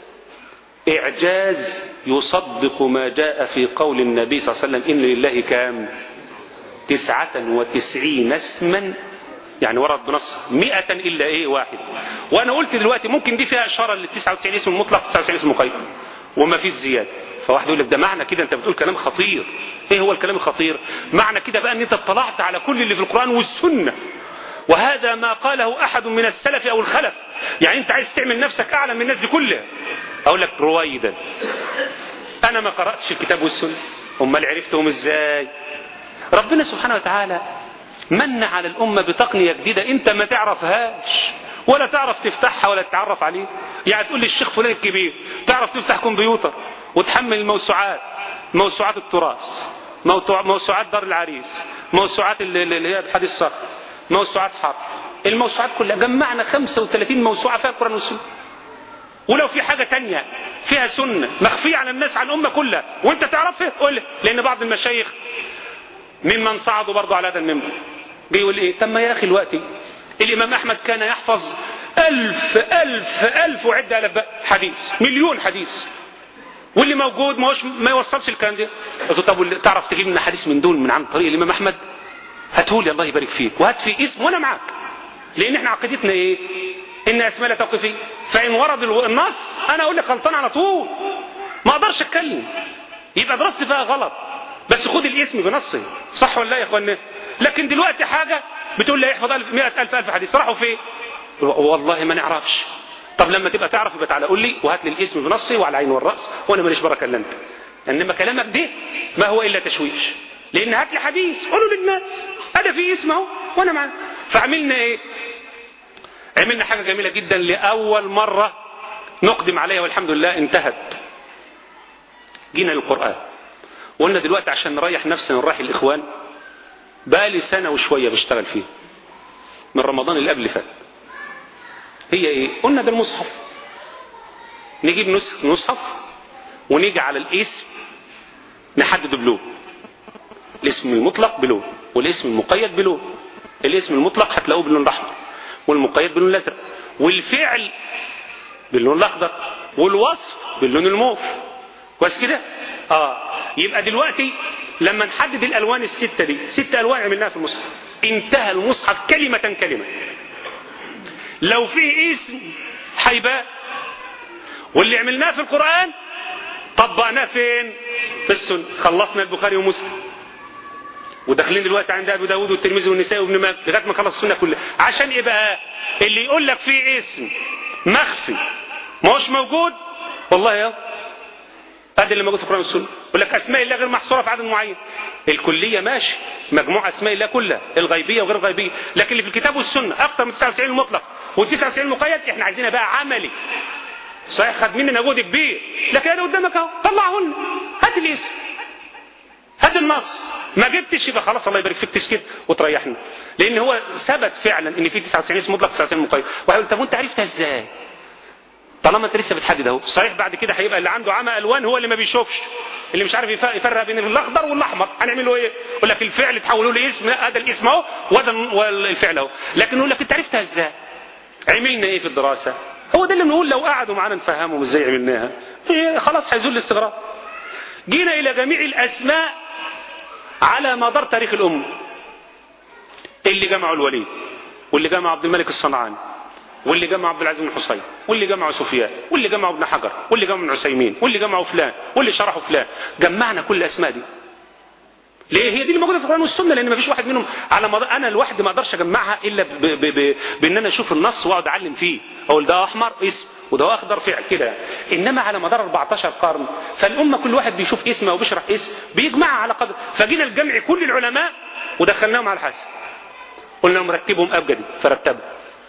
اعجاز يصدق ما جاء في قول النبي صلى الله عليه وسلم ان لله كام تسعة وتسعين اسما يعني ورد بنص مئة الا ايه واحد وانا قلت دلوقتي ممكن دي فيها اشارة لل 99 اسم مطلق 99 اسم مقيد وما فيش زيادة فواحد يقول لك ده معنى كده انت بتقول كلام خطير ايه هو الكلام الخطير معنى كده بقى ان انت اطلعت على كل اللي في القرآن والسنة وهذا ما قاله أحد من السلف أو الخلف يعني أنت عايز تعمل نفسك أعلى من الناس دي كلها أقول لك رويدا أنا ما قرأتش الكتاب والسنة أمال عرفتهم إزاي ربنا سبحانه وتعالى من على الأمة بتقنية جديدة أنت ما تعرفهاش ولا تعرف تفتحها ولا تتعرف عليه يعني تقول لي الشيخ فلان الكبير تعرف تفتح كمبيوتر وتحمل الموسوعات موسوعات التراث موسوعات دار العريس موسوعات اللي هي حديث الصخر موسوعات حرب الموسوعات كلها جمعنا 35 موسوعة فيها القرآن والسنة ولو في حاجة تانية فيها سنة مخفية على الناس عن الأمة كلها وانت تعرفها قول لأن بعض المشايخ ممن صعدوا برضه على هذا المنبر بيقول ايه طب ما يا أخي الوقت الإمام أحمد كان يحفظ ألف ألف ألف وعد ألف حديث مليون حديث واللي موجود ما, ما يوصلش الكلام ده قلت طب تعرف تجيب لنا حديث من دول من عن طريق الإمام أحمد هاتهولي الله يبارك فيك وهات في اسم وانا معاك لان احنا عقيدتنا ايه ان اسماء لا توقفي فان ورد النص انا اقول لك غلطان على طول ما اقدرش اتكلم يبقى دراستي فيها غلط بس خد الاسم بنصه صح ولا لا يا اخوانا لكن دلوقتي حاجة بتقول لي احفظ ألف مئة ألف ألف حديث راحوا فين والله ما نعرفش طب لما تبقى تعرف يبقى تعالى قول لي وهات لي الاسم بنصي وعلى العين والراس وانا ماليش بركه الا انت انما كلامك ده ما هو الا تشويش لان هات لي حديث قولوا للناس انا في اسمه وانا معاه فعملنا ايه عملنا حاجة جميلة جدا لأول مرة نقدم عليها والحمد لله انتهت جينا للقرآن وقلنا دلوقتي عشان نريح نفسنا نريح الإخوان بقى لي سنة وشوية بشتغل فيه من رمضان اللي قبل فات هي ايه قلنا ده المصحف نجيب نسخ مصحف ونيجي على الاسم نحدد بلون الاسم المطلق بلون والاسم المقيد بلون الاسم المطلق هتلاقوه باللون الاحمر والمقيد باللون الازرق والفعل باللون الاخضر والوصف باللون الموف كويس كده اه يبقى دلوقتي لما نحدد الالوان السته دي ست الوان عملناها في المصحف انتهى المصحف كلمه كلمه لو في اسم هيبان واللي عملناه في القران طبقناه فين في السنه خلصنا البخاري ومسلم وداخلين دلوقتي عند ابو داود والترمذي والنسائي وابن ماجه لغايه ما خلص السنه كلها عشان ايه بقى اللي يقول لك في اسم مخفي ما هوش موجود والله يا هذا اللي موجود في القران والسنه يقول لك اسماء الله غير محصوره في عدد معين الكليه ماشي مجموع اسماء الله كلها الغيبيه وغير الغيبيه لكن اللي في الكتاب والسنه اكثر من 99 المطلق وال99 المقيد احنا عايزينها بقى عملي صحيح خد مننا جهد كبير لكن انا قدامك اهو طلعه لنا هات الاسم هات النص ما جبتش يبقى خلاص الله يبارك فيك تسكت وتريحنا لان هو ثبت فعلا ان في 99 اسم مطلق 99 مقيد وهيقول طب وانت عرفتها ازاي طالما انت لسه بتحدد اهو صحيح بعد كده هيبقى اللي عنده عمى الوان هو اللي ما بيشوفش اللي مش عارف يفرق بين الاخضر والاحمر هنعمل له ايه يقول لك الفعل تحولوا له اسم هذا الاسم اهو وهذا الفعل اهو لكن يقول لك انت عرفتها ازاي عملنا ايه في الدراسه هو ده اللي بنقول لو قعدوا معانا نفهمهم ازاي عملناها إيه خلاص هيزول الاستغراب جينا الى جميع الاسماء على مدار تاريخ الامه اللي جمعوا الوليد واللي جمع عبد الملك الصنعاني واللي جمع عبد العزيز بن حسين واللي جمعوا سفيان واللي جمعوا ابن حجر واللي جمعوا ابن عثيمين واللي جمعوا فلان واللي شرحوا فلان جمعنا كل الاسماء دي ليه هي دي اللي موجوده في القران والسنه لان ما فيش واحد منهم على مدار انا لوحدي ما اقدرش اجمعها الا ب... ب... ب... بان انا اشوف النص واقعد اعلم فيه اقول ده احمر اسم وده اخضر فعل كده انما على مدار 14 قرن فالامه كل واحد بيشوف اسمه وبيشرح اسم بيجمعها على قدر فجينا الجمع كل العلماء ودخلناهم على الحاسب قلنا لهم رتبهم ابجدي فرتبوا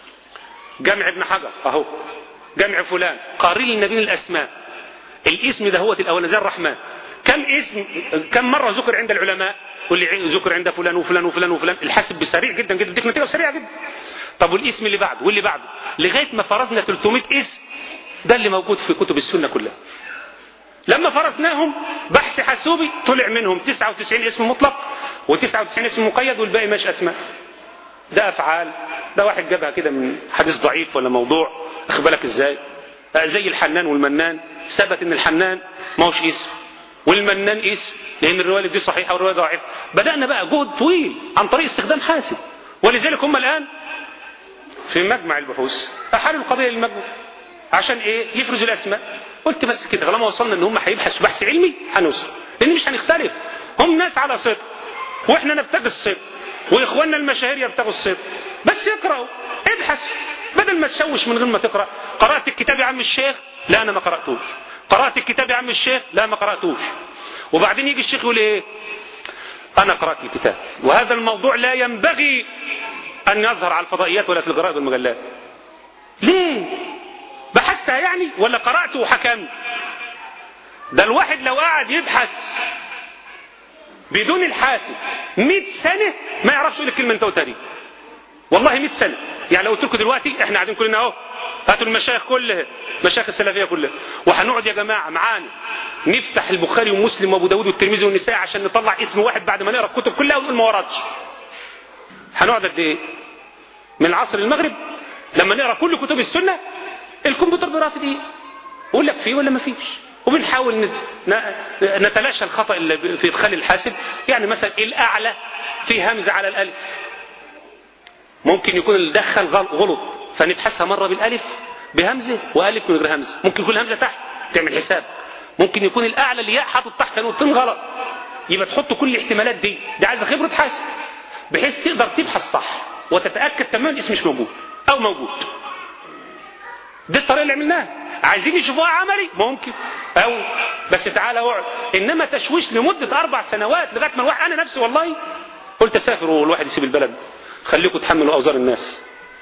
جمع ابن حجر اهو جمع فلان قارن لنا بين الاسماء الاسم ده هو الاول زي الرحمن كم اسم كم مره ذكر عند العلماء واللي ذكر عند فلان وفلان وفلان وفلان الحاسب سريع جدا جدا اديك نتيجه سريعه جدا طب والاسم اللي بعده واللي بعده لغايه ما فرزنا 300 اسم ده اللي موجود في كتب السنه كلها لما فرزناهم بحث حاسوبي طلع منهم 99 اسم مطلق و99 اسم مقيد والباقي ماشي اسماء ده افعال ده واحد جابها كده من حديث ضعيف ولا موضوع اخد بالك ازاي زي الحنان والمنان ثبت ان الحنان ما هوش اسم والمنان اسم لان الروايه دي صحيحه والروايه ضعيفه بدانا بقى جهد طويل عن طريق استخدام حاسب ولذلك هم الان في مجمع البحوث احالوا القضيه للمجمع عشان ايه يفرزوا الاسماء قلت بس كده طالما وصلنا ان هم هيبحثوا بحث علمي هنوصل لان مش هنختلف هم ناس على صدق واحنا نبتغي الصدق واخواننا المشاهير يبتغوا الصدق بس اقرأوا ابحث بدل ما تشوش من غير ما تقرأ قرأت الكتاب يا عم الشيخ لا انا ما قرأتوش قرأت الكتاب يا عم الشيخ لا ما قرأتوش وبعدين يجي الشيخ يقول ايه انا قرأت الكتاب وهذا الموضوع لا ينبغي ان يظهر على الفضائيات ولا في الجرائد والمجلات ليه بحثتها يعني ولا قرأت وحكمت ده الواحد لو قعد يبحث بدون الحاسب 100 سنة ما يعرفش يقول الكلمة انت قلتها دي والله 100 سنة يعني لو قلت لكم دلوقتي احنا قاعدين كلنا اهو هاتوا المشايخ كلها مشايخ السلفية كلها وهنقعد يا جماعة معانا نفتح البخاري ومسلم وابو داود والترمذي والنساء عشان نطلع اسم واحد بعد ما نقرا الكتب كلها ونقول ما وردش هنقعد قد ايه من العصر للمغرب لما نقرا كل كتب السنة الكمبيوتر برافد ايه يقول لك فيه ولا ما فيش وبنحاول نتلاشى الخطأ اللي في إدخال الحاسب يعني مثلا الأعلى في همزة على الألف ممكن يكون اللي دخل غلط فنبحثها مرة بالألف بهمزة وألف من غير همزة ممكن يكون همزة تحت تعمل حساب ممكن يكون الأعلى الياء حاطط تحت نقطتين غلط يبقى تحط كل الاحتمالات دي دي عايزة خبرة حاسب بحيث تقدر تبحث صح وتتأكد تماما الاسم مش موجود أو موجود دي الطريقة اللي عملناها عايزين يشوفوها عملي ممكن او بس تعالى اقعد انما تشويش لمدة اربع سنوات لغاية ما الواحد انا نفسي والله قلت اسافر والواحد يسيب البلد خليكم تحملوا اوزار الناس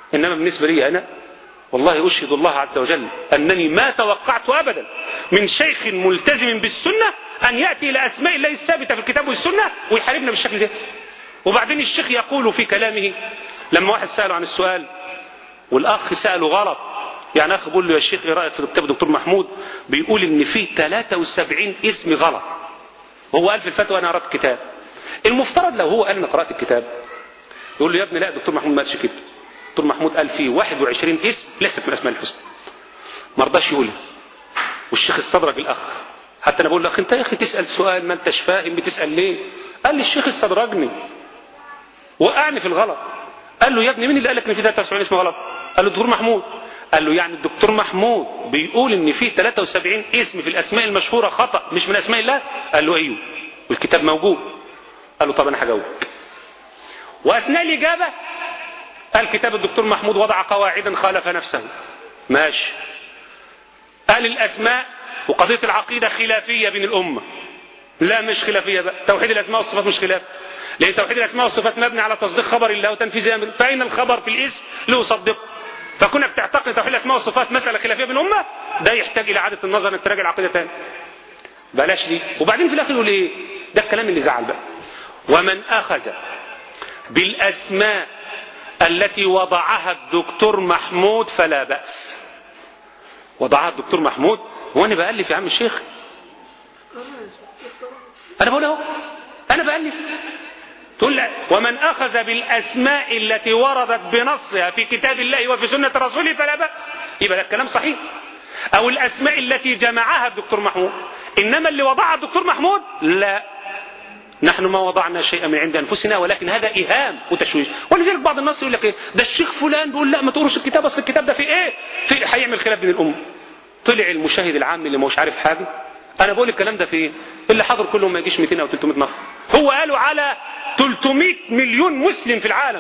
إنما بالنسبة لي أنا والله أشهد الله عز وجل أنني ما توقعت أبدا من شيخ ملتزم بالسنة أن يأتي إلى أسماء الله الثابتة في الكتاب والسنة ويحاربنا بالشكل ده وبعدين الشيخ يقول في كلامه لما واحد سأله عن السؤال والأخ سأله غلط يعني أخ بيقول له يا شيخ إيه رأيك في كتاب الدكتور محمود بيقول إن فيه 73 اسم غلط وهو قال في الفتوى أنا قرأت الكتاب المفترض لو هو قال أنا قرأت الكتاب يقول له يا ابني لا دكتور محمود ما قالش كده دكتور محمود قال فيه 21 اسم ليست من اسماء الحسنى ما رضاش يقولها والشيخ استدرج الاخ حتى انا بقول له اخي انت يا اخي تسال سؤال ما انتش فاهم بتسال ليه قال لي الشيخ استدرجني وقعني في الغلط قال له يا ابني مين اللي قال لك ان في 73 اسم غلط قال له الدكتور محمود قال له يعني الدكتور محمود بيقول ان في 73 اسم في الاسماء المشهوره خطا مش من اسماء الله قال له ايوه والكتاب موجود قال له طب انا هجاوبك واثناء الاجابه قال كتاب الدكتور محمود وضع قواعدا خالف نفسه ماشي قال الأسماء وقضية العقيدة خلافية بين الأمة لا مش خلافية بقى توحيد الأسماء والصفات مش خلاف لأن توحيد الأسماء والصفات مبني على تصديق خبر الله وتنفيذ أمره فأين الخبر في الاسم ليصدقه فكونك تعتقد توحيد الأسماء والصفات مسألة خلافية بين الأمة ده يحتاج إلى إعادة النظر إنك تراجع العقيدة تاني بلاش دي وبعدين في الآخر يقول إيه ده الكلام اللي زعل بقى ومن أخذ بالأسماء التي وضعها الدكتور محمود فلا بأس وضعها الدكتور محمود هو أنا بألف يا عم الشيخ أنا بقول اهو أنا بألف تقول لا ومن أخذ بالأسماء التي وردت بنصها في كتاب الله وفي سنة رسوله فلا بأس يبقى ده الكلام صحيح أو الأسماء التي جمعها الدكتور محمود إنما اللي وضعها الدكتور محمود لا نحن ما وضعنا شيئا من عند انفسنا ولكن هذا ايهام وتشويش ولذلك بعض الناس يقول لك ايه ده الشيخ فلان بيقول لا ما تقروش الكتاب اصل الكتاب ده في ايه في هيعمل خلاف بين الامه طلع المشاهد العام اللي مش عارف حاجه انا بقول الكلام ده في ايه اللي حضر كلهم ما يجيش 200 او 300 نفر هو قالوا على 300 مليون مسلم في العالم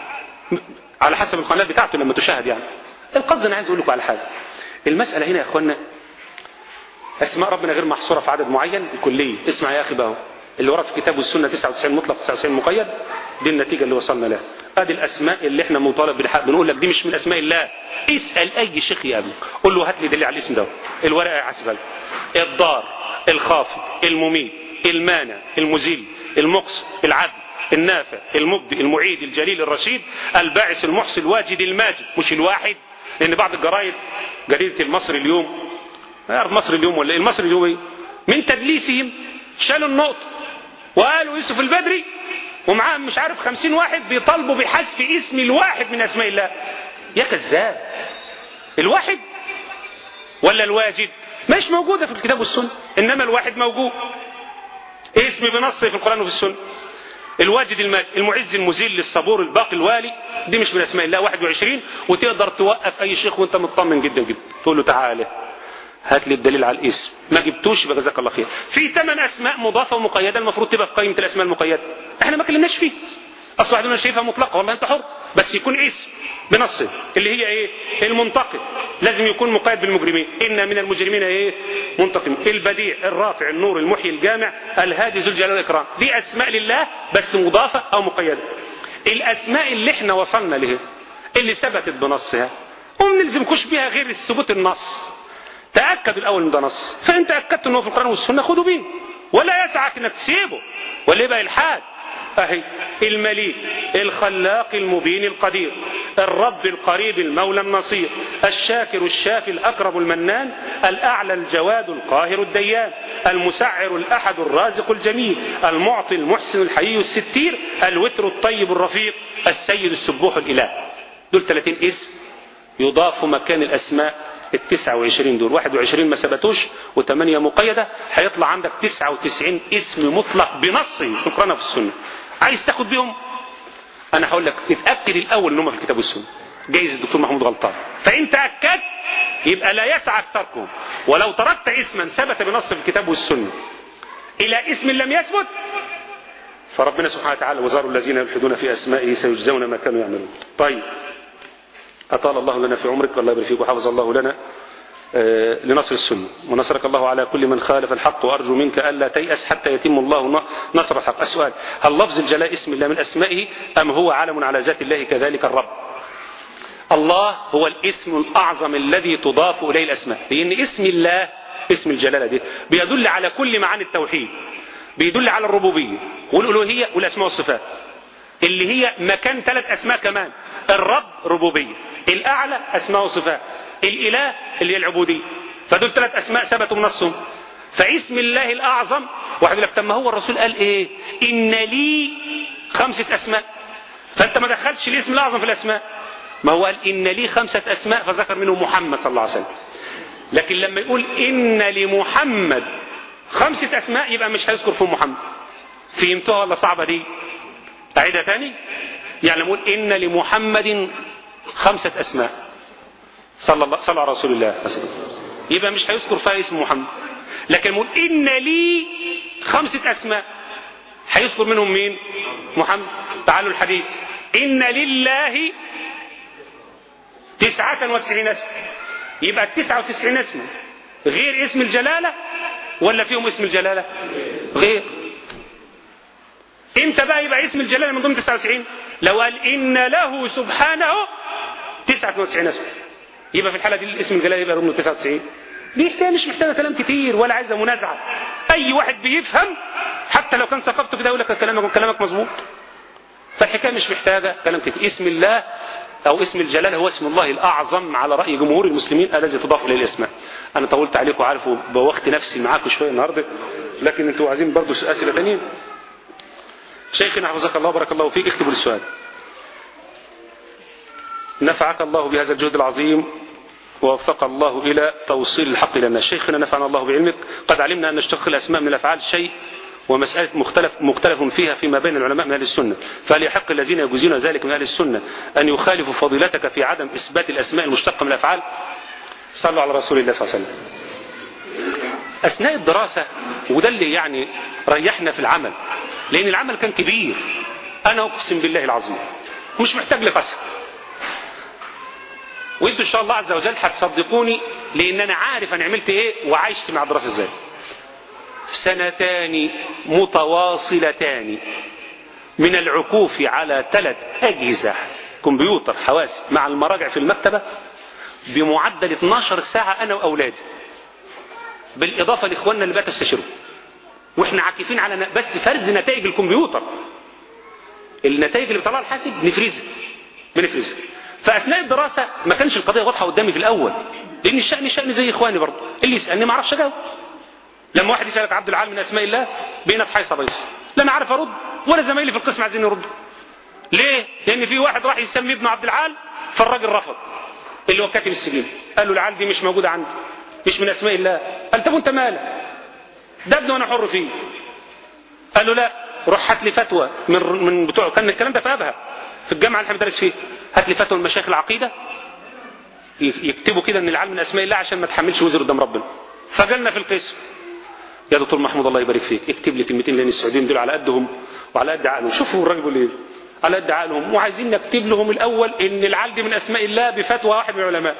على حسب القناه بتاعته لما تشاهد يعني القصد انا عايز اقول لكم على حاجه المساله هنا يا اخوانا اسماء ربنا غير محصوره في عدد معين الكليه اسمع يا اخي بقى اللي ورد في الكتاب والسنه 99 مطلق 99 مقيد دي النتيجه اللي وصلنا لها ادي الاسماء اللي احنا مطالب بالحق بنقول لك دي مش من اسماء الله اسال اي شيخ يقابلك قول له هات لي دليل على الاسم ده الورقه يحسبها لك الضار الخافض المميت المانع المزيل المقص العدل النافع المبدئ المعيد الجليل الرشيد الباعث المحصي الواجد الماجد مش الواحد لان بعض الجرايد جريده المصري اليوم ما يعرف مصر اليوم ولا ايه المصري اليوم ايه من تدليسهم شالوا النقطه وقالوا يوسف البدري ومعاه مش عارف خمسين واحد بيطالبوا بحذف اسم الواحد من اسماء الله يا كذاب الواحد ولا الواجد مش موجودة في الكتاب والسنة إنما الواحد موجود اسم بنص في القرآن وفي السنة الواجد الماجد المعز المذل الصبور الباقي الوالي دي مش من اسماء الله 21 وتقدر توقف اي شيخ وانت مطمن جدا جدا تقول له تعالى هات لي الدليل على الاسم ما جبتوش يبقى جزاك الله خير في ثمان اسماء مضافه ومقيده المفروض تبقى في قائمه الاسماء المقيده احنا ما كلمناش فيه اصل واحد شايفها مطلقه والله انت حر بس يكون اسم بنص اللي هي ايه المنتقم لازم يكون مقيد بالمجرمين ان من المجرمين ايه منتقم البديع الرافع النور المحيي الجامع الهادي ذو الجلال والاكرام دي اسماء لله بس مضافه او مقيده الاسماء اللي احنا وصلنا لها اللي ثبتت بنصها وما نلزمكوش بيها غير الثبوت النص تأكد الأول من ده نص فإن تأكدت أنه في القرآن والسنة خذوا به ولا يسعك أنك تسيبه ولا يبقى إلحاد أهي المليك الخلاق المبين القدير الرب القريب المولى النصير الشاكر الشافي الأقرب المنان الأعلى الجواد القاهر الديان المسعر الأحد الرازق الجميل المعطي المحسن الحيي الستير الوتر الطيب الرفيق السيد السبوح الإله دول 30 اسم يضاف مكان الأسماء ال 29 دول 21 ما ثبتوش و8 مقيدة هيطلع عندك 99 اسم مطلق بنص في القرآن وفي السنة عايز تاخد بيهم انا هقول لك اتأكد الاول ان هم في الكتاب والسنة جايز الدكتور محمود غلطان فان تأكدت يبقى لا يسعك تركهم ولو تركت اسما ثبت بنص في الكتاب والسنة الى اسم لم يثبت فربنا سبحانه وتعالى وزار الذين يلحدون في اسمائه سيجزون ما كانوا يعملون طيب أطال الله لنا في عمرك والله يبارك فيك وحفظ الله لنا لنصر السنة ونصرك الله على كل من خالف الحق وأرجو منك ألا تيأس حتى يتم الله نصر الحق السؤال هل لفظ الجلاء اسم الله من أسمائه أم هو علم على ذات الله كذلك الرب الله هو الاسم الأعظم الذي تضاف إليه الأسماء لأن اسم الله اسم الجلالة دي بيدل على كل معاني التوحيد بيدل على الربوبية والألوهية والأسماء والصفات اللي هي مكان ثلاث أسماء كمان الرب ربوبية الأعلى أسماء وصفات الإله اللي هي العبودية فدول ثلاث أسماء ثبتوا بنصهم فاسم الله الأعظم واحد يقول لك طب ما هو الرسول قال إيه إن لي خمسة أسماء فأنت ما دخلتش الاسم الأعظم في الأسماء ما هو قال إن لي خمسة أسماء فذكر منهم محمد صلى الله عليه وسلم لكن لما يقول إن لمحمد خمسة أسماء يبقى مش هيذكر فيهم محمد فهمتوها ولا صعبة دي أعيدها تاني يعني نقول إن لمحمد خمسة أسماء صلى الله صلى على رسول الله يبقى مش هيذكر فيها اسم محمد لكن نقول إن لي خمسة أسماء هيذكر منهم مين محمد تعالوا الحديث إن لله تسعة وتسعين اسم يبقى التسعة وتسعين اسم غير اسم الجلالة ولا فيهم اسم الجلالة غير امتى بقى يبقى اسم الجلالة من ضمن 99 لو قال إن له سبحانه 99 اسم يبقى في الحالة دي الاسم الجلالة يبقى ضمن 99 دي حكاية مش محتاجة كلام كتير ولا عايزة منازعة أي واحد بيفهم حتى لو كان ثقافته كده يقول لك كلامك كلامك مظبوط فالحكاية مش محتاجة كلام كتير اسم الله أو اسم الجلال هو اسم الله الأعظم على رأي جمهور المسلمين الذي تضاف إليه الأسماء أنا طولت عليكم وعارف بوقت نفسي معاكم شوية النهاردة لكن أنتوا عايزين برضو أسئلة ثانيه شيخنا حفظك الله بارك الله فيك اكتبوا السؤال نفعك الله بهذا الجهد العظيم ووفق الله إلى توصيل الحق لنا شيخنا نفعنا الله بعلمك قد علمنا أن اشتق الأسماء من الأفعال شيء ومسألة مختلف, مختلف فيها فيما بين العلماء من أهل السنة فهل يحق الذين يجوزون ذلك من أهل السنة أن يخالفوا فضيلتك في عدم إثبات الأسماء المشتقة من الأفعال صلوا على رسول الله صلى الله عليه وسلم أثناء الدراسة وده اللي يعني ريحنا في العمل لأن العمل كان كبير أنا أقسم بالله العظيم مش محتاج لقسم وانتوا ان شاء الله عز وجل هتصدقوني لان انا عارف انا عملت ايه وعايشت مع الدراسه ازاي سنتان متواصلتان من العكوف على ثلاث اجهزه كمبيوتر حواسب مع المراجع في المكتبه بمعدل 12 ساعه انا واولادي بالاضافه لاخواننا اللي بقى تستشيروا واحنا عاكفين على بس فرز نتائج الكمبيوتر النتائج اللي بيطلعها الحاسب نفرزها بنفرزها فاثناء الدراسه ما كانش القضيه واضحه قدامي في الاول لان الشان شان زي اخواني برضه اللي يسالني ما اعرفش اجاوب لما واحد يسالك عبد العال من اسماء الله بينا في حيصه بيص لا انا عارف ارد ولا زمايلي في القسم عايزين يردوا ليه لان في واحد راح يسمي ابنه عبد العال فالراجل رفض اللي هو كاتب السجين قال له العال دي مش موجوده عندي مش من اسماء الله قال طب وانت مالك ده ابنه وانا حر فيه قال له لا روح هات لي فتوى من من بتوع كان الكلام ده في ابها في الجامعه اللي احنا بندرس فيها هات لي فتوى من مشايخ العقيده يكتبوا كده ان العلم من اسماء الله عشان ما تحملش وزر قدام ربنا فجالنا في القسم يا دكتور محمود الله يبارك فيك اكتب لي كلمتين لان السعوديين دول على قدهم وعلى قد عقلهم شوفوا الراجل بيقول ايه على قد عقلهم وعايزين نكتب لهم الاول ان العلم دي من اسماء الله بفتوى واحد من العلماء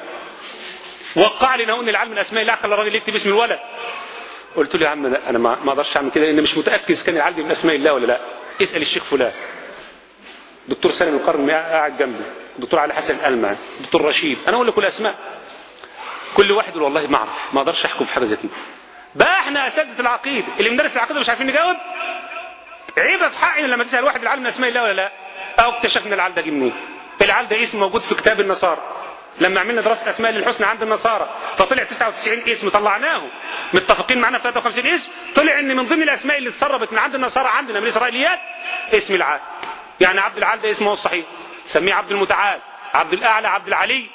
وقع لنا ان العلم من اسماء الله خلى الراجل يكتب اسم الولد قلت له يا عم انا ما اقدرش اعمل كده لان مش متاكد كان العلم من اسماء الله ولا لا اسال الشيخ فلان دكتور سالم القرن قاعد جنبي دكتور علي حسن الالمع دكتور رشيد انا اقول لك كل اسماء كل واحد يقول والله ما اعرف ما اقدرش احكم في حاجه زي كده بقى احنا اساتذه العقيده اللي بندرس العقيده مش عارفين نجاوب عيب في حقنا لما تسال واحد العالم من اسماء الله ولا لا او اكتشفنا العال ده جه منين العال ده اسم موجود في كتاب النصارى لما عملنا دراسه اسماء للحسنى عند النصارى فطلع 99 اسم طلعناه متفقين معانا في 53 اسم طلع ان من ضمن الاسماء اللي اتسربت من عند النصارى عندنا من الاسرائيليات اسم العال يعني عبد العال ده اسمه الصحيح سميه عبد المتعال عبد الاعلى عبد العلي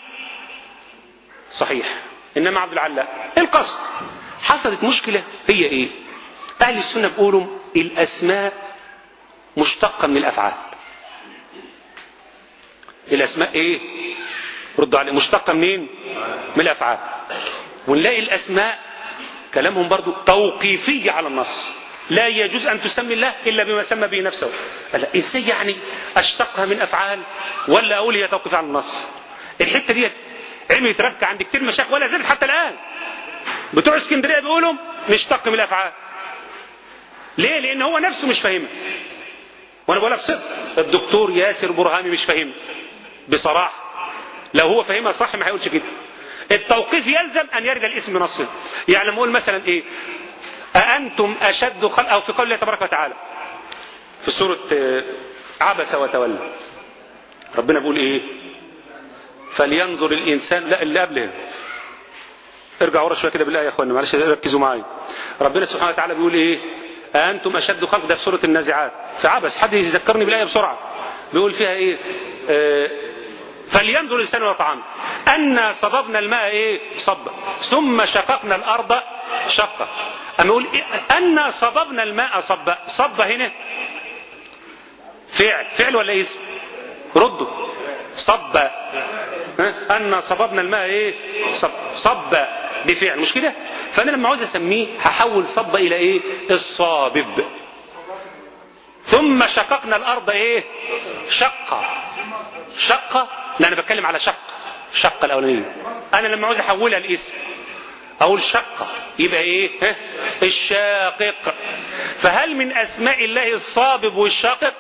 صحيح انما عبد العال لا القصد حصلت مشكله هي ايه اهل السنه بيقولوا الاسماء مشتقه من الافعال الاسماء ايه ردوا عليه مشتقة منين من الأفعال ونلاقي الأسماء كلامهم برضو توقيفية على النص لا يجوز أن تسمي الله إلا بما سمى به نفسه لا إزاي يعني أشتقها من أفعال ولا أقول هي توقيف على النص الحتة دي عملت ربكة عند كتير مشايخ ولا زالت حتى الآن بتوع اسكندرية بيقولوا نشتق من الأفعال ليه لأن هو نفسه مش فاهمها وأنا بقولها بصدق الدكتور ياسر برهامي مش فاهمها بصراحة لو هو فاهمها صح ما هيقولش كده التوقيف يلزم ان يرد الاسم بنصه يعني لما اقول مثلا ايه أأنتم أشد خلق أو في قول الله تبارك وتعالى في سورة آه، عبس وتولى ربنا بيقول إيه فلينظر الإنسان لا اللي قبله ارجعوا ورا شويه كده بالله يا اخوانا معلش ركزوا معايا ربنا سبحانه وتعالى بيقول ايه أأنتم أشد خلق ده في سورة النازعات في عبس حد يذكرني بالآية بسرعة بيقول فيها إيه آه فلينظر الإنسان وطعامه أنا صببنا الماء إيه صبا ثم شققنا الأرض شقا أما يقول إيه؟ أنا صببنا الماء صبا صب هنا فعل فعل ولا اسم ردوا صب ها؟ أنا صببنا الماء إيه صب صب بفعل مش كده فأنا لما عاوز أسميه هحول صب إلى إيه الصابب ثم شققنا الأرض إيه شقة شقة لا أنا بتكلم على شق شقة الأولانية أنا لما عاوز أحولها لاسم أقول شقة يبقى إيه ها؟ الشاقق فهل من أسماء الله الصابب والشاقق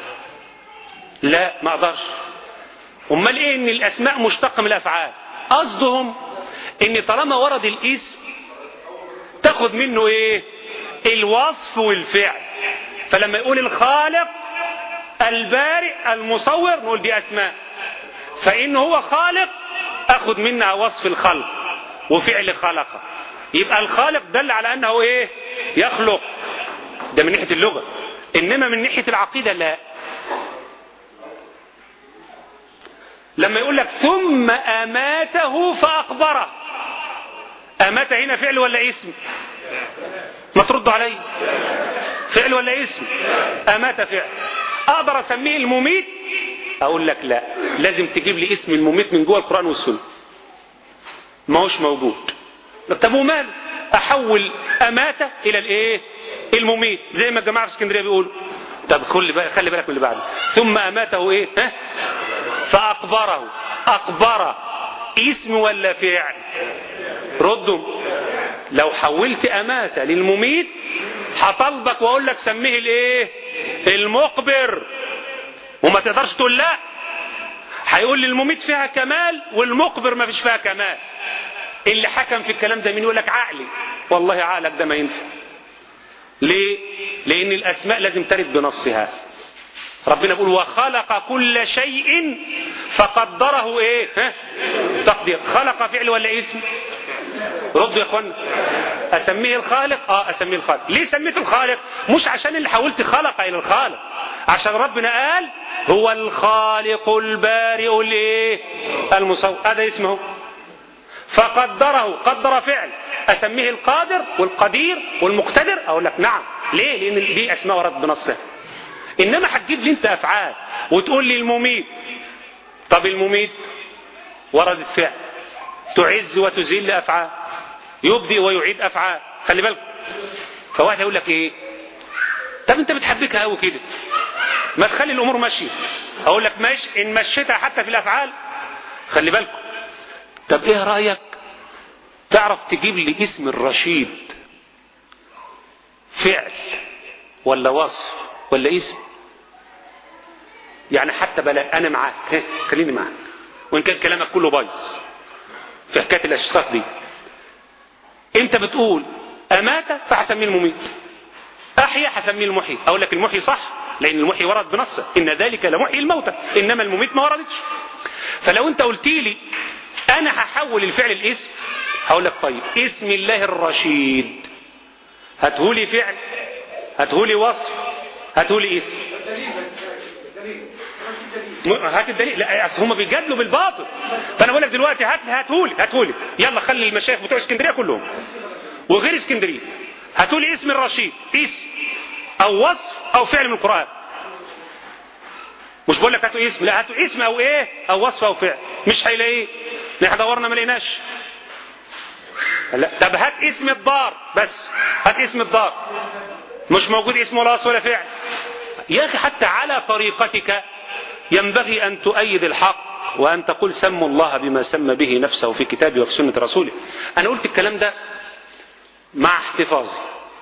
لا ما أقدرش أمال إيه إن الأسماء مشتقة من الأفعال قصدهم إن طالما ورد الاسم تاخد منه إيه الوصف والفعل فلما يقول الخالق البارئ المصور نقول دي أسماء فإن هو خالق أخذ منها وصف الخلق وفعل خلق يبقى الخالق دل على أنه إيه يخلق ده من ناحية اللغة إنما من ناحية العقيدة لا لما يقول لك ثم أماته فأقبره أمات هنا فعل ولا اسم ما تردوا علي فعل ولا اسم أمات فعل أقدر أسميه المميت أقول لك لا لازم تجيب لي اسم المميت من جوه القرآن والسنة ما هوش موجود طب ومال أحول أمات إلى الإيه المميت زي ما الجماعة في اسكندرية بيقولوا طب كل بقى خلي بالك من اللي بعده ثم أماته إيه ها فأقبره أقبر اسم ولا فعل ردوا لو حولت أمات للمميت هطلبك واقول لك سميه الايه المقبر وما تقدرش تقول لا هيقول لي المميت فيها كمال والمقبر ما فيش فيها كمال اللي حكم في الكلام ده مين يقول لك عقلي والله عقلك ده ما ينفع ليه لان الاسماء لازم ترد بنصها ربنا بيقول وخلق كل شيء فقدره ايه ها تقدير خلق فعل ولا اسم ردوا يا اخوانا اسميه الخالق اه اسميه الخالق ليه سميته الخالق مش عشان اللي حاولت خلق الى الخالق عشان ربنا قال هو الخالق البارئ الايه المصور هذا اسمه فقدره قدر فعل اسميه القادر والقدير والمقتدر اقول لك نعم ليه لان دي اسماء ورد بنصها انما هتجيب لي انت افعال وتقول لي المميت طب المميت وردت فعل تعز وتذل افعال يبدي ويعيد افعال خلي بالك فواحد يقول لك ايه طب انت بتحبكها قوي كده ما تخلي الامور ماشيه اقول لك ماشي ان مشيتها حتى في الافعال خلي بالكم طب ايه رايك تعرف تجيب لي اسم الرشيد فعل ولا وصف ولا اسم يعني حتى بلا انا معاك خليني معاك وان كان كلامك كله بايظ في حكايه الاشتقاق دي انت بتقول امات فهسميه المميت احيا هسميه المحيي اقول لك المحيي صح لان المحيي ورد بنصه ان ذلك لمحيي الموتى انما المميت ما وردتش فلو انت قلت لي انا هحول الفعل الاسم هقول لك طيب اسم الله الرشيد هاتهولي فعل هاتهولي وصف هاتهولي اسم هات الدليل لا اصل هم بيجادلوا بالباطل فانا بقول لك دلوقتي هات هاتهولي هاتهولي يلا خلي المشايخ بتوع اسكندريه كلهم وغير اسكندريه هاتولي اسم الرشيد اسم او وصف او فعل من القران مش بقول لك هاتوا اسم لا هاتوا اسم او ايه او وصف او فعل مش هيلاقيه احنا دورنا ما لقيناش لا طب هات اسم الدار بس هات اسم الدار مش موجود اسم ولا وصف ولا فعل يا اخي حتى على طريقتك ينبغي ان تؤيد الحق وان تقول سموا الله بما سمى به نفسه في كتابه وفي سنه رسوله انا قلت الكلام ده مع احتفاظي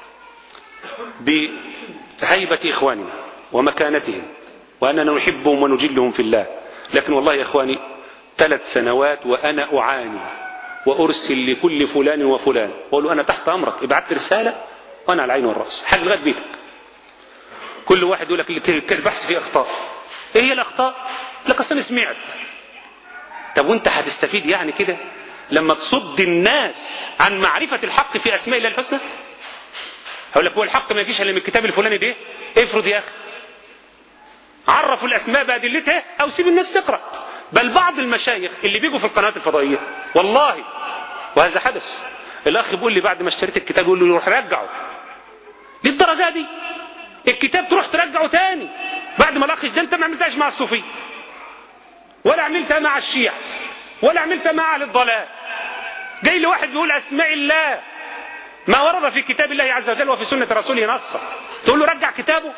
بهيبه اخواننا ومكانتهم واننا نحبهم ونجلهم في الله لكن والله يا اخواني ثلاث سنوات وأنا أعاني وأرسل لكل فلان وفلان وأقول له أنا تحت أمرك ابعت رسالة وأنا على العين والرأس حاجة لغاية بيتك كل واحد يقول لك البحث فيه أخطاء إيه هي الأخطاء؟ لك أصل أنا سمعت طب وأنت هتستفيد يعني كده لما تصد الناس عن معرفة الحق في أسماء الله الحسنى هقول لك هو الحق ما يجيش إلا من الكتاب الفلاني ده افرض يا أخي عرفوا الأسماء بأدلتها أو سيب الناس تقرأ بل بعض المشايخ اللي بيجوا في القنوات الفضائية والله وهذا حدث الأخ بيقول لي بعد ما اشتريت الكتاب يقول لي روح رجعه للدرجة دي الكتاب تروح ترجعه تاني بعد ما الأخ ده أنت ما عملتهاش مع الصوفية ولا عملتها مع الشيعة ولا عملتها مع أهل الضلال جاي لي واحد بيقول أسماء الله ما ورد في كتاب الله عز وجل وفي سنة رسوله نصا تقول له رجع كتابه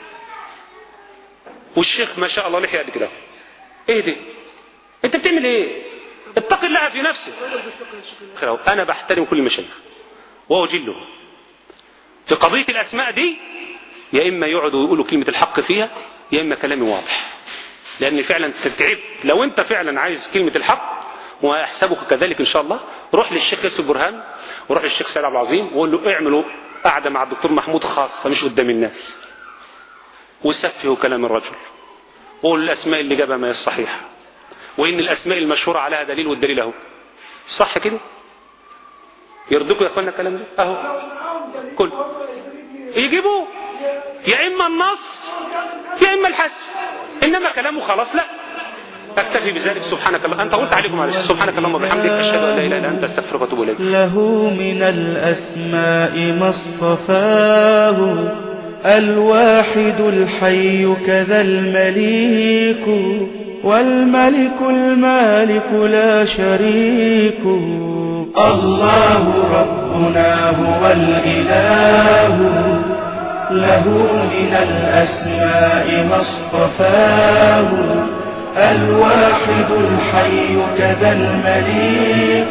والشيخ ما شاء الله لحية قد كده ايه دي انت بتعمل ايه اتق الله في نفسك انا بحترم كل المشايخ واجله في قضية الاسماء دي يا اما يقعدوا يقولوا كلمة الحق فيها يا اما كلامي واضح لان فعلا تتعب لو انت فعلا عايز كلمة الحق واحسبك كذلك ان شاء الله روح للشيخ ياسر برهان وروح للشيخ سيد عبد العظيم وقول له اعملوا قعده مع الدكتور محمود خاصه مش قدام الناس وسفهوا كلام الرجل وقول الاسماء اللي جابها ما هي الصحيحه وان الاسماء المشهوره عليها دليل والدليل اهو صح كده يرضيكم يا اخوانا الكلام ده اهو كل يجيبوا يا اما النص يا اما الحسن انما كلامه خلاص لا اكتفي بذلك سبحانك الله انت قلت عليكم معلش سبحانك اللهم وبحمدك اشهد ان لا اله الا انت استغفرك واتوب اليك له من الأسماء ما اصطفاه الواحد الحي كذا المليك والملك المالك لا شريك الله ربنا هو الإله له من الأسماء ما اصطفاه الواحد الحي كذا المليك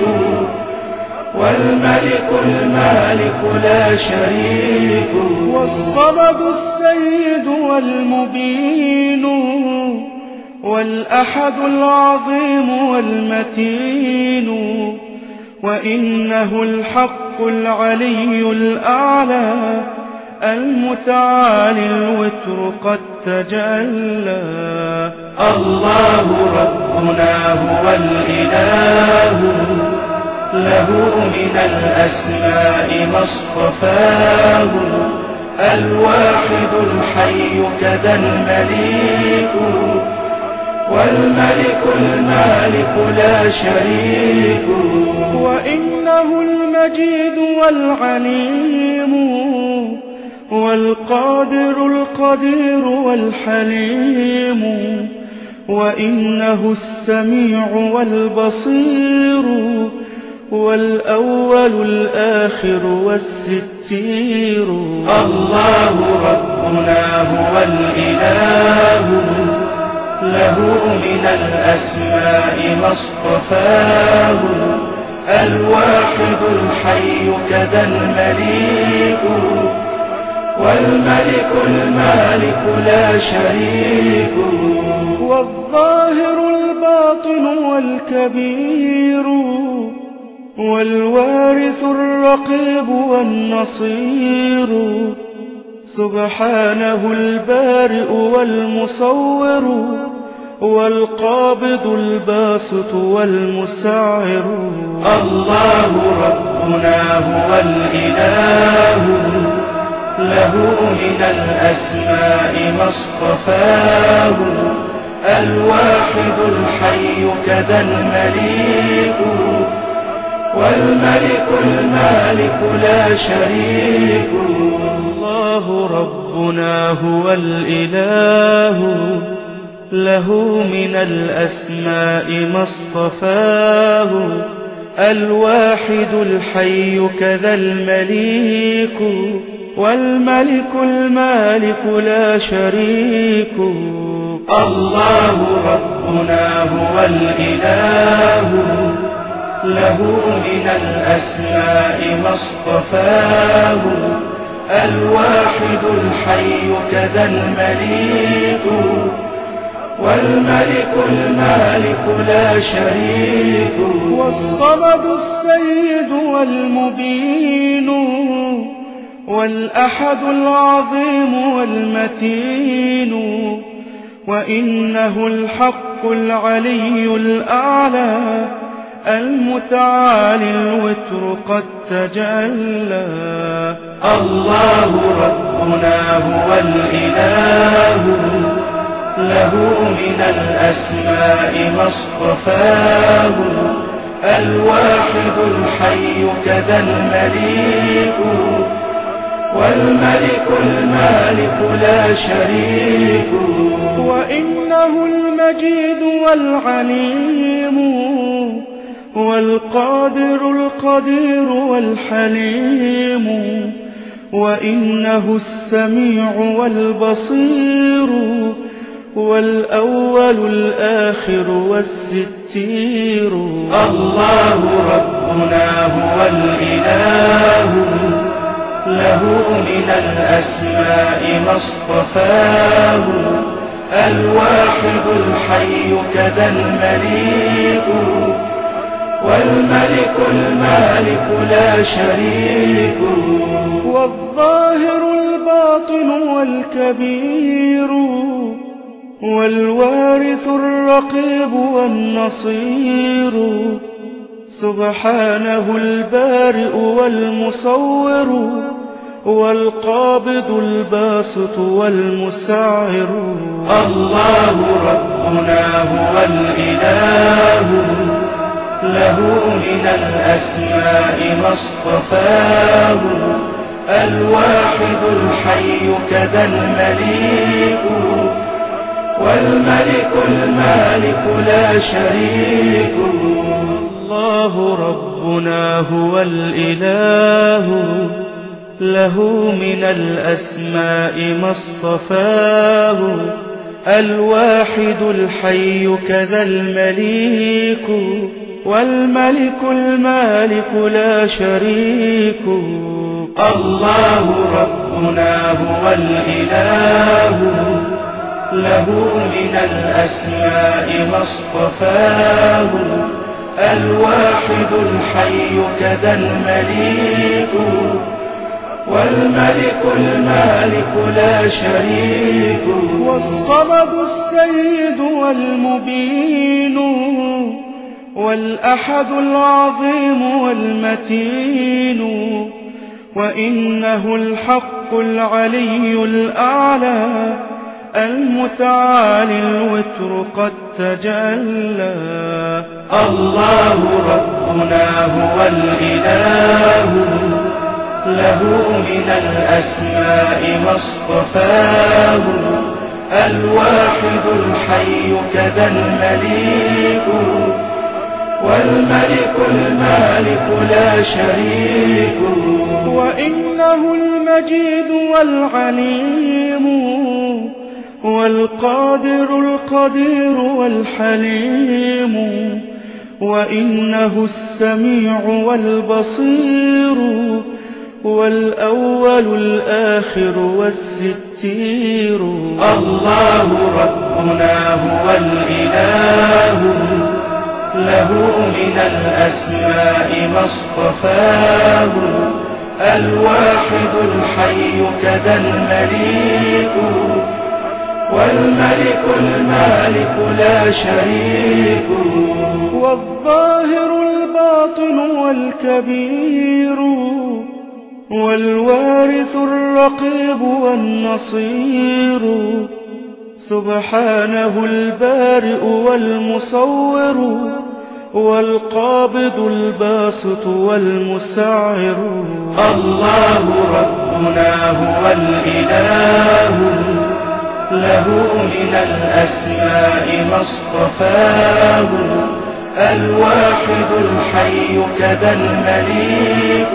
والملك المالك لا شريك والصمد السيد والمبين والأحد العظيم والمتين وإنه الحق العلي الأعلى المتعالي الوتر قد تجلى الله ربنا هو الإله له من الأسماء ما اصطفاه الواحد الحي كذا المليك والملك المالك لا شريك وإنه المجيد والعليم والقادر القدير والحليم وإنه السميع والبصير والأول الآخر والستير الله ربنا هو الإله له من الأسماء ما اصطفاه الواحد الحي كذا المليك والملك المالك لا شريك والظاهر الباطن والكبير والوارث الرقيب والنصير سبحانه البارئ والمصور والقابض الباسط والمسعر الله ربنا هو الإله له من الأسماء ما اصطفاه الواحد الحي كذا المليك والملك المالك لا شريك الله ربنا هو الإله له من الأسماء ما اصطفاه الواحد الحي كذا المليك والملك المالك لا شريك الله ربنا هو الإله له من الأسماء ما اصطفاه الواحد الحي كذا المليك والملك المالك لا شريك والصمد السيد والمبين والأحد العظيم والمتين وإنه الحق العلي الأعلى المتعالي الوتر قد تجلى الله ربنا هو الإله له من الأسماء ما اصطفاه الواحد الحي كذا المليك والملك المالك لا شريك وإنه المجيد والعليم والقادر القدير والحليم وإنه السميع والبصير والأول الآخر والستير الله ربنا هو الإله له من الأسماء ما اصطفاه الواحد الحي كذا المليك والملك المالك لا شريك والظاهر الباطن والكبير والوارث الرقيب والنصير سبحانه البارئ والمصور والقابض الباسط والمسعر الله ربنا هو الإله له من الأسماء ما اصطفاه الواحد الحي كذا المليك والملك المالك لا شريك الله ربنا هو الإله له من الأسماء ما اصطفاه الواحد الحي كذا المليك والملك المالك لا شريك الله ربنا هو الإله له من الأسماء ما اصطفاه الواحد الحي كذا المليك والملك المالك لا شريك والصمد السيد والمبين والأحد العظيم والمتين وإنه الحق العلي الأعلى المتعالي الوتر قد تجلى الله ربنا هو الإله له من الأسماء ما اصطفاه الواحد الحي كذا المليك والملك المالك لا شريك وإنه المجيد والعليم والقادر القدير والحليم وإنه السميع والبصير والأول الآخر والستير الله ربنا هو الإله له من الأسماء ما اصطفاه الواحد الحي كذا المليك والملك المالك لا شريك والظاهر الباطن والكبير والوارث الرقيب والنصير سبحانه البارئ والمصور والقابض الباسط والمسعر الله ربنا هو الإله له من الأسماء ما اصطفاه الواحد الحي كذا المليك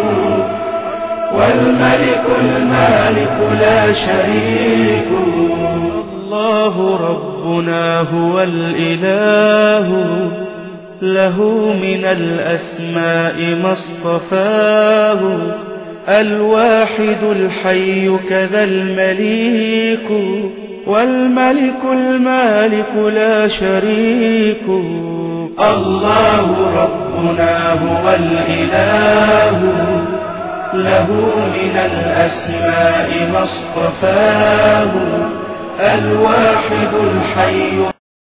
والملك المالك لا شريك الله ربنا هو الإله له من الأسماء ما اصطفاه الواحد الحي كذا المليك والملك المالك لا شريك الله ربنا هو الإله له من الأسماء ما اصطفاه الواحد الحي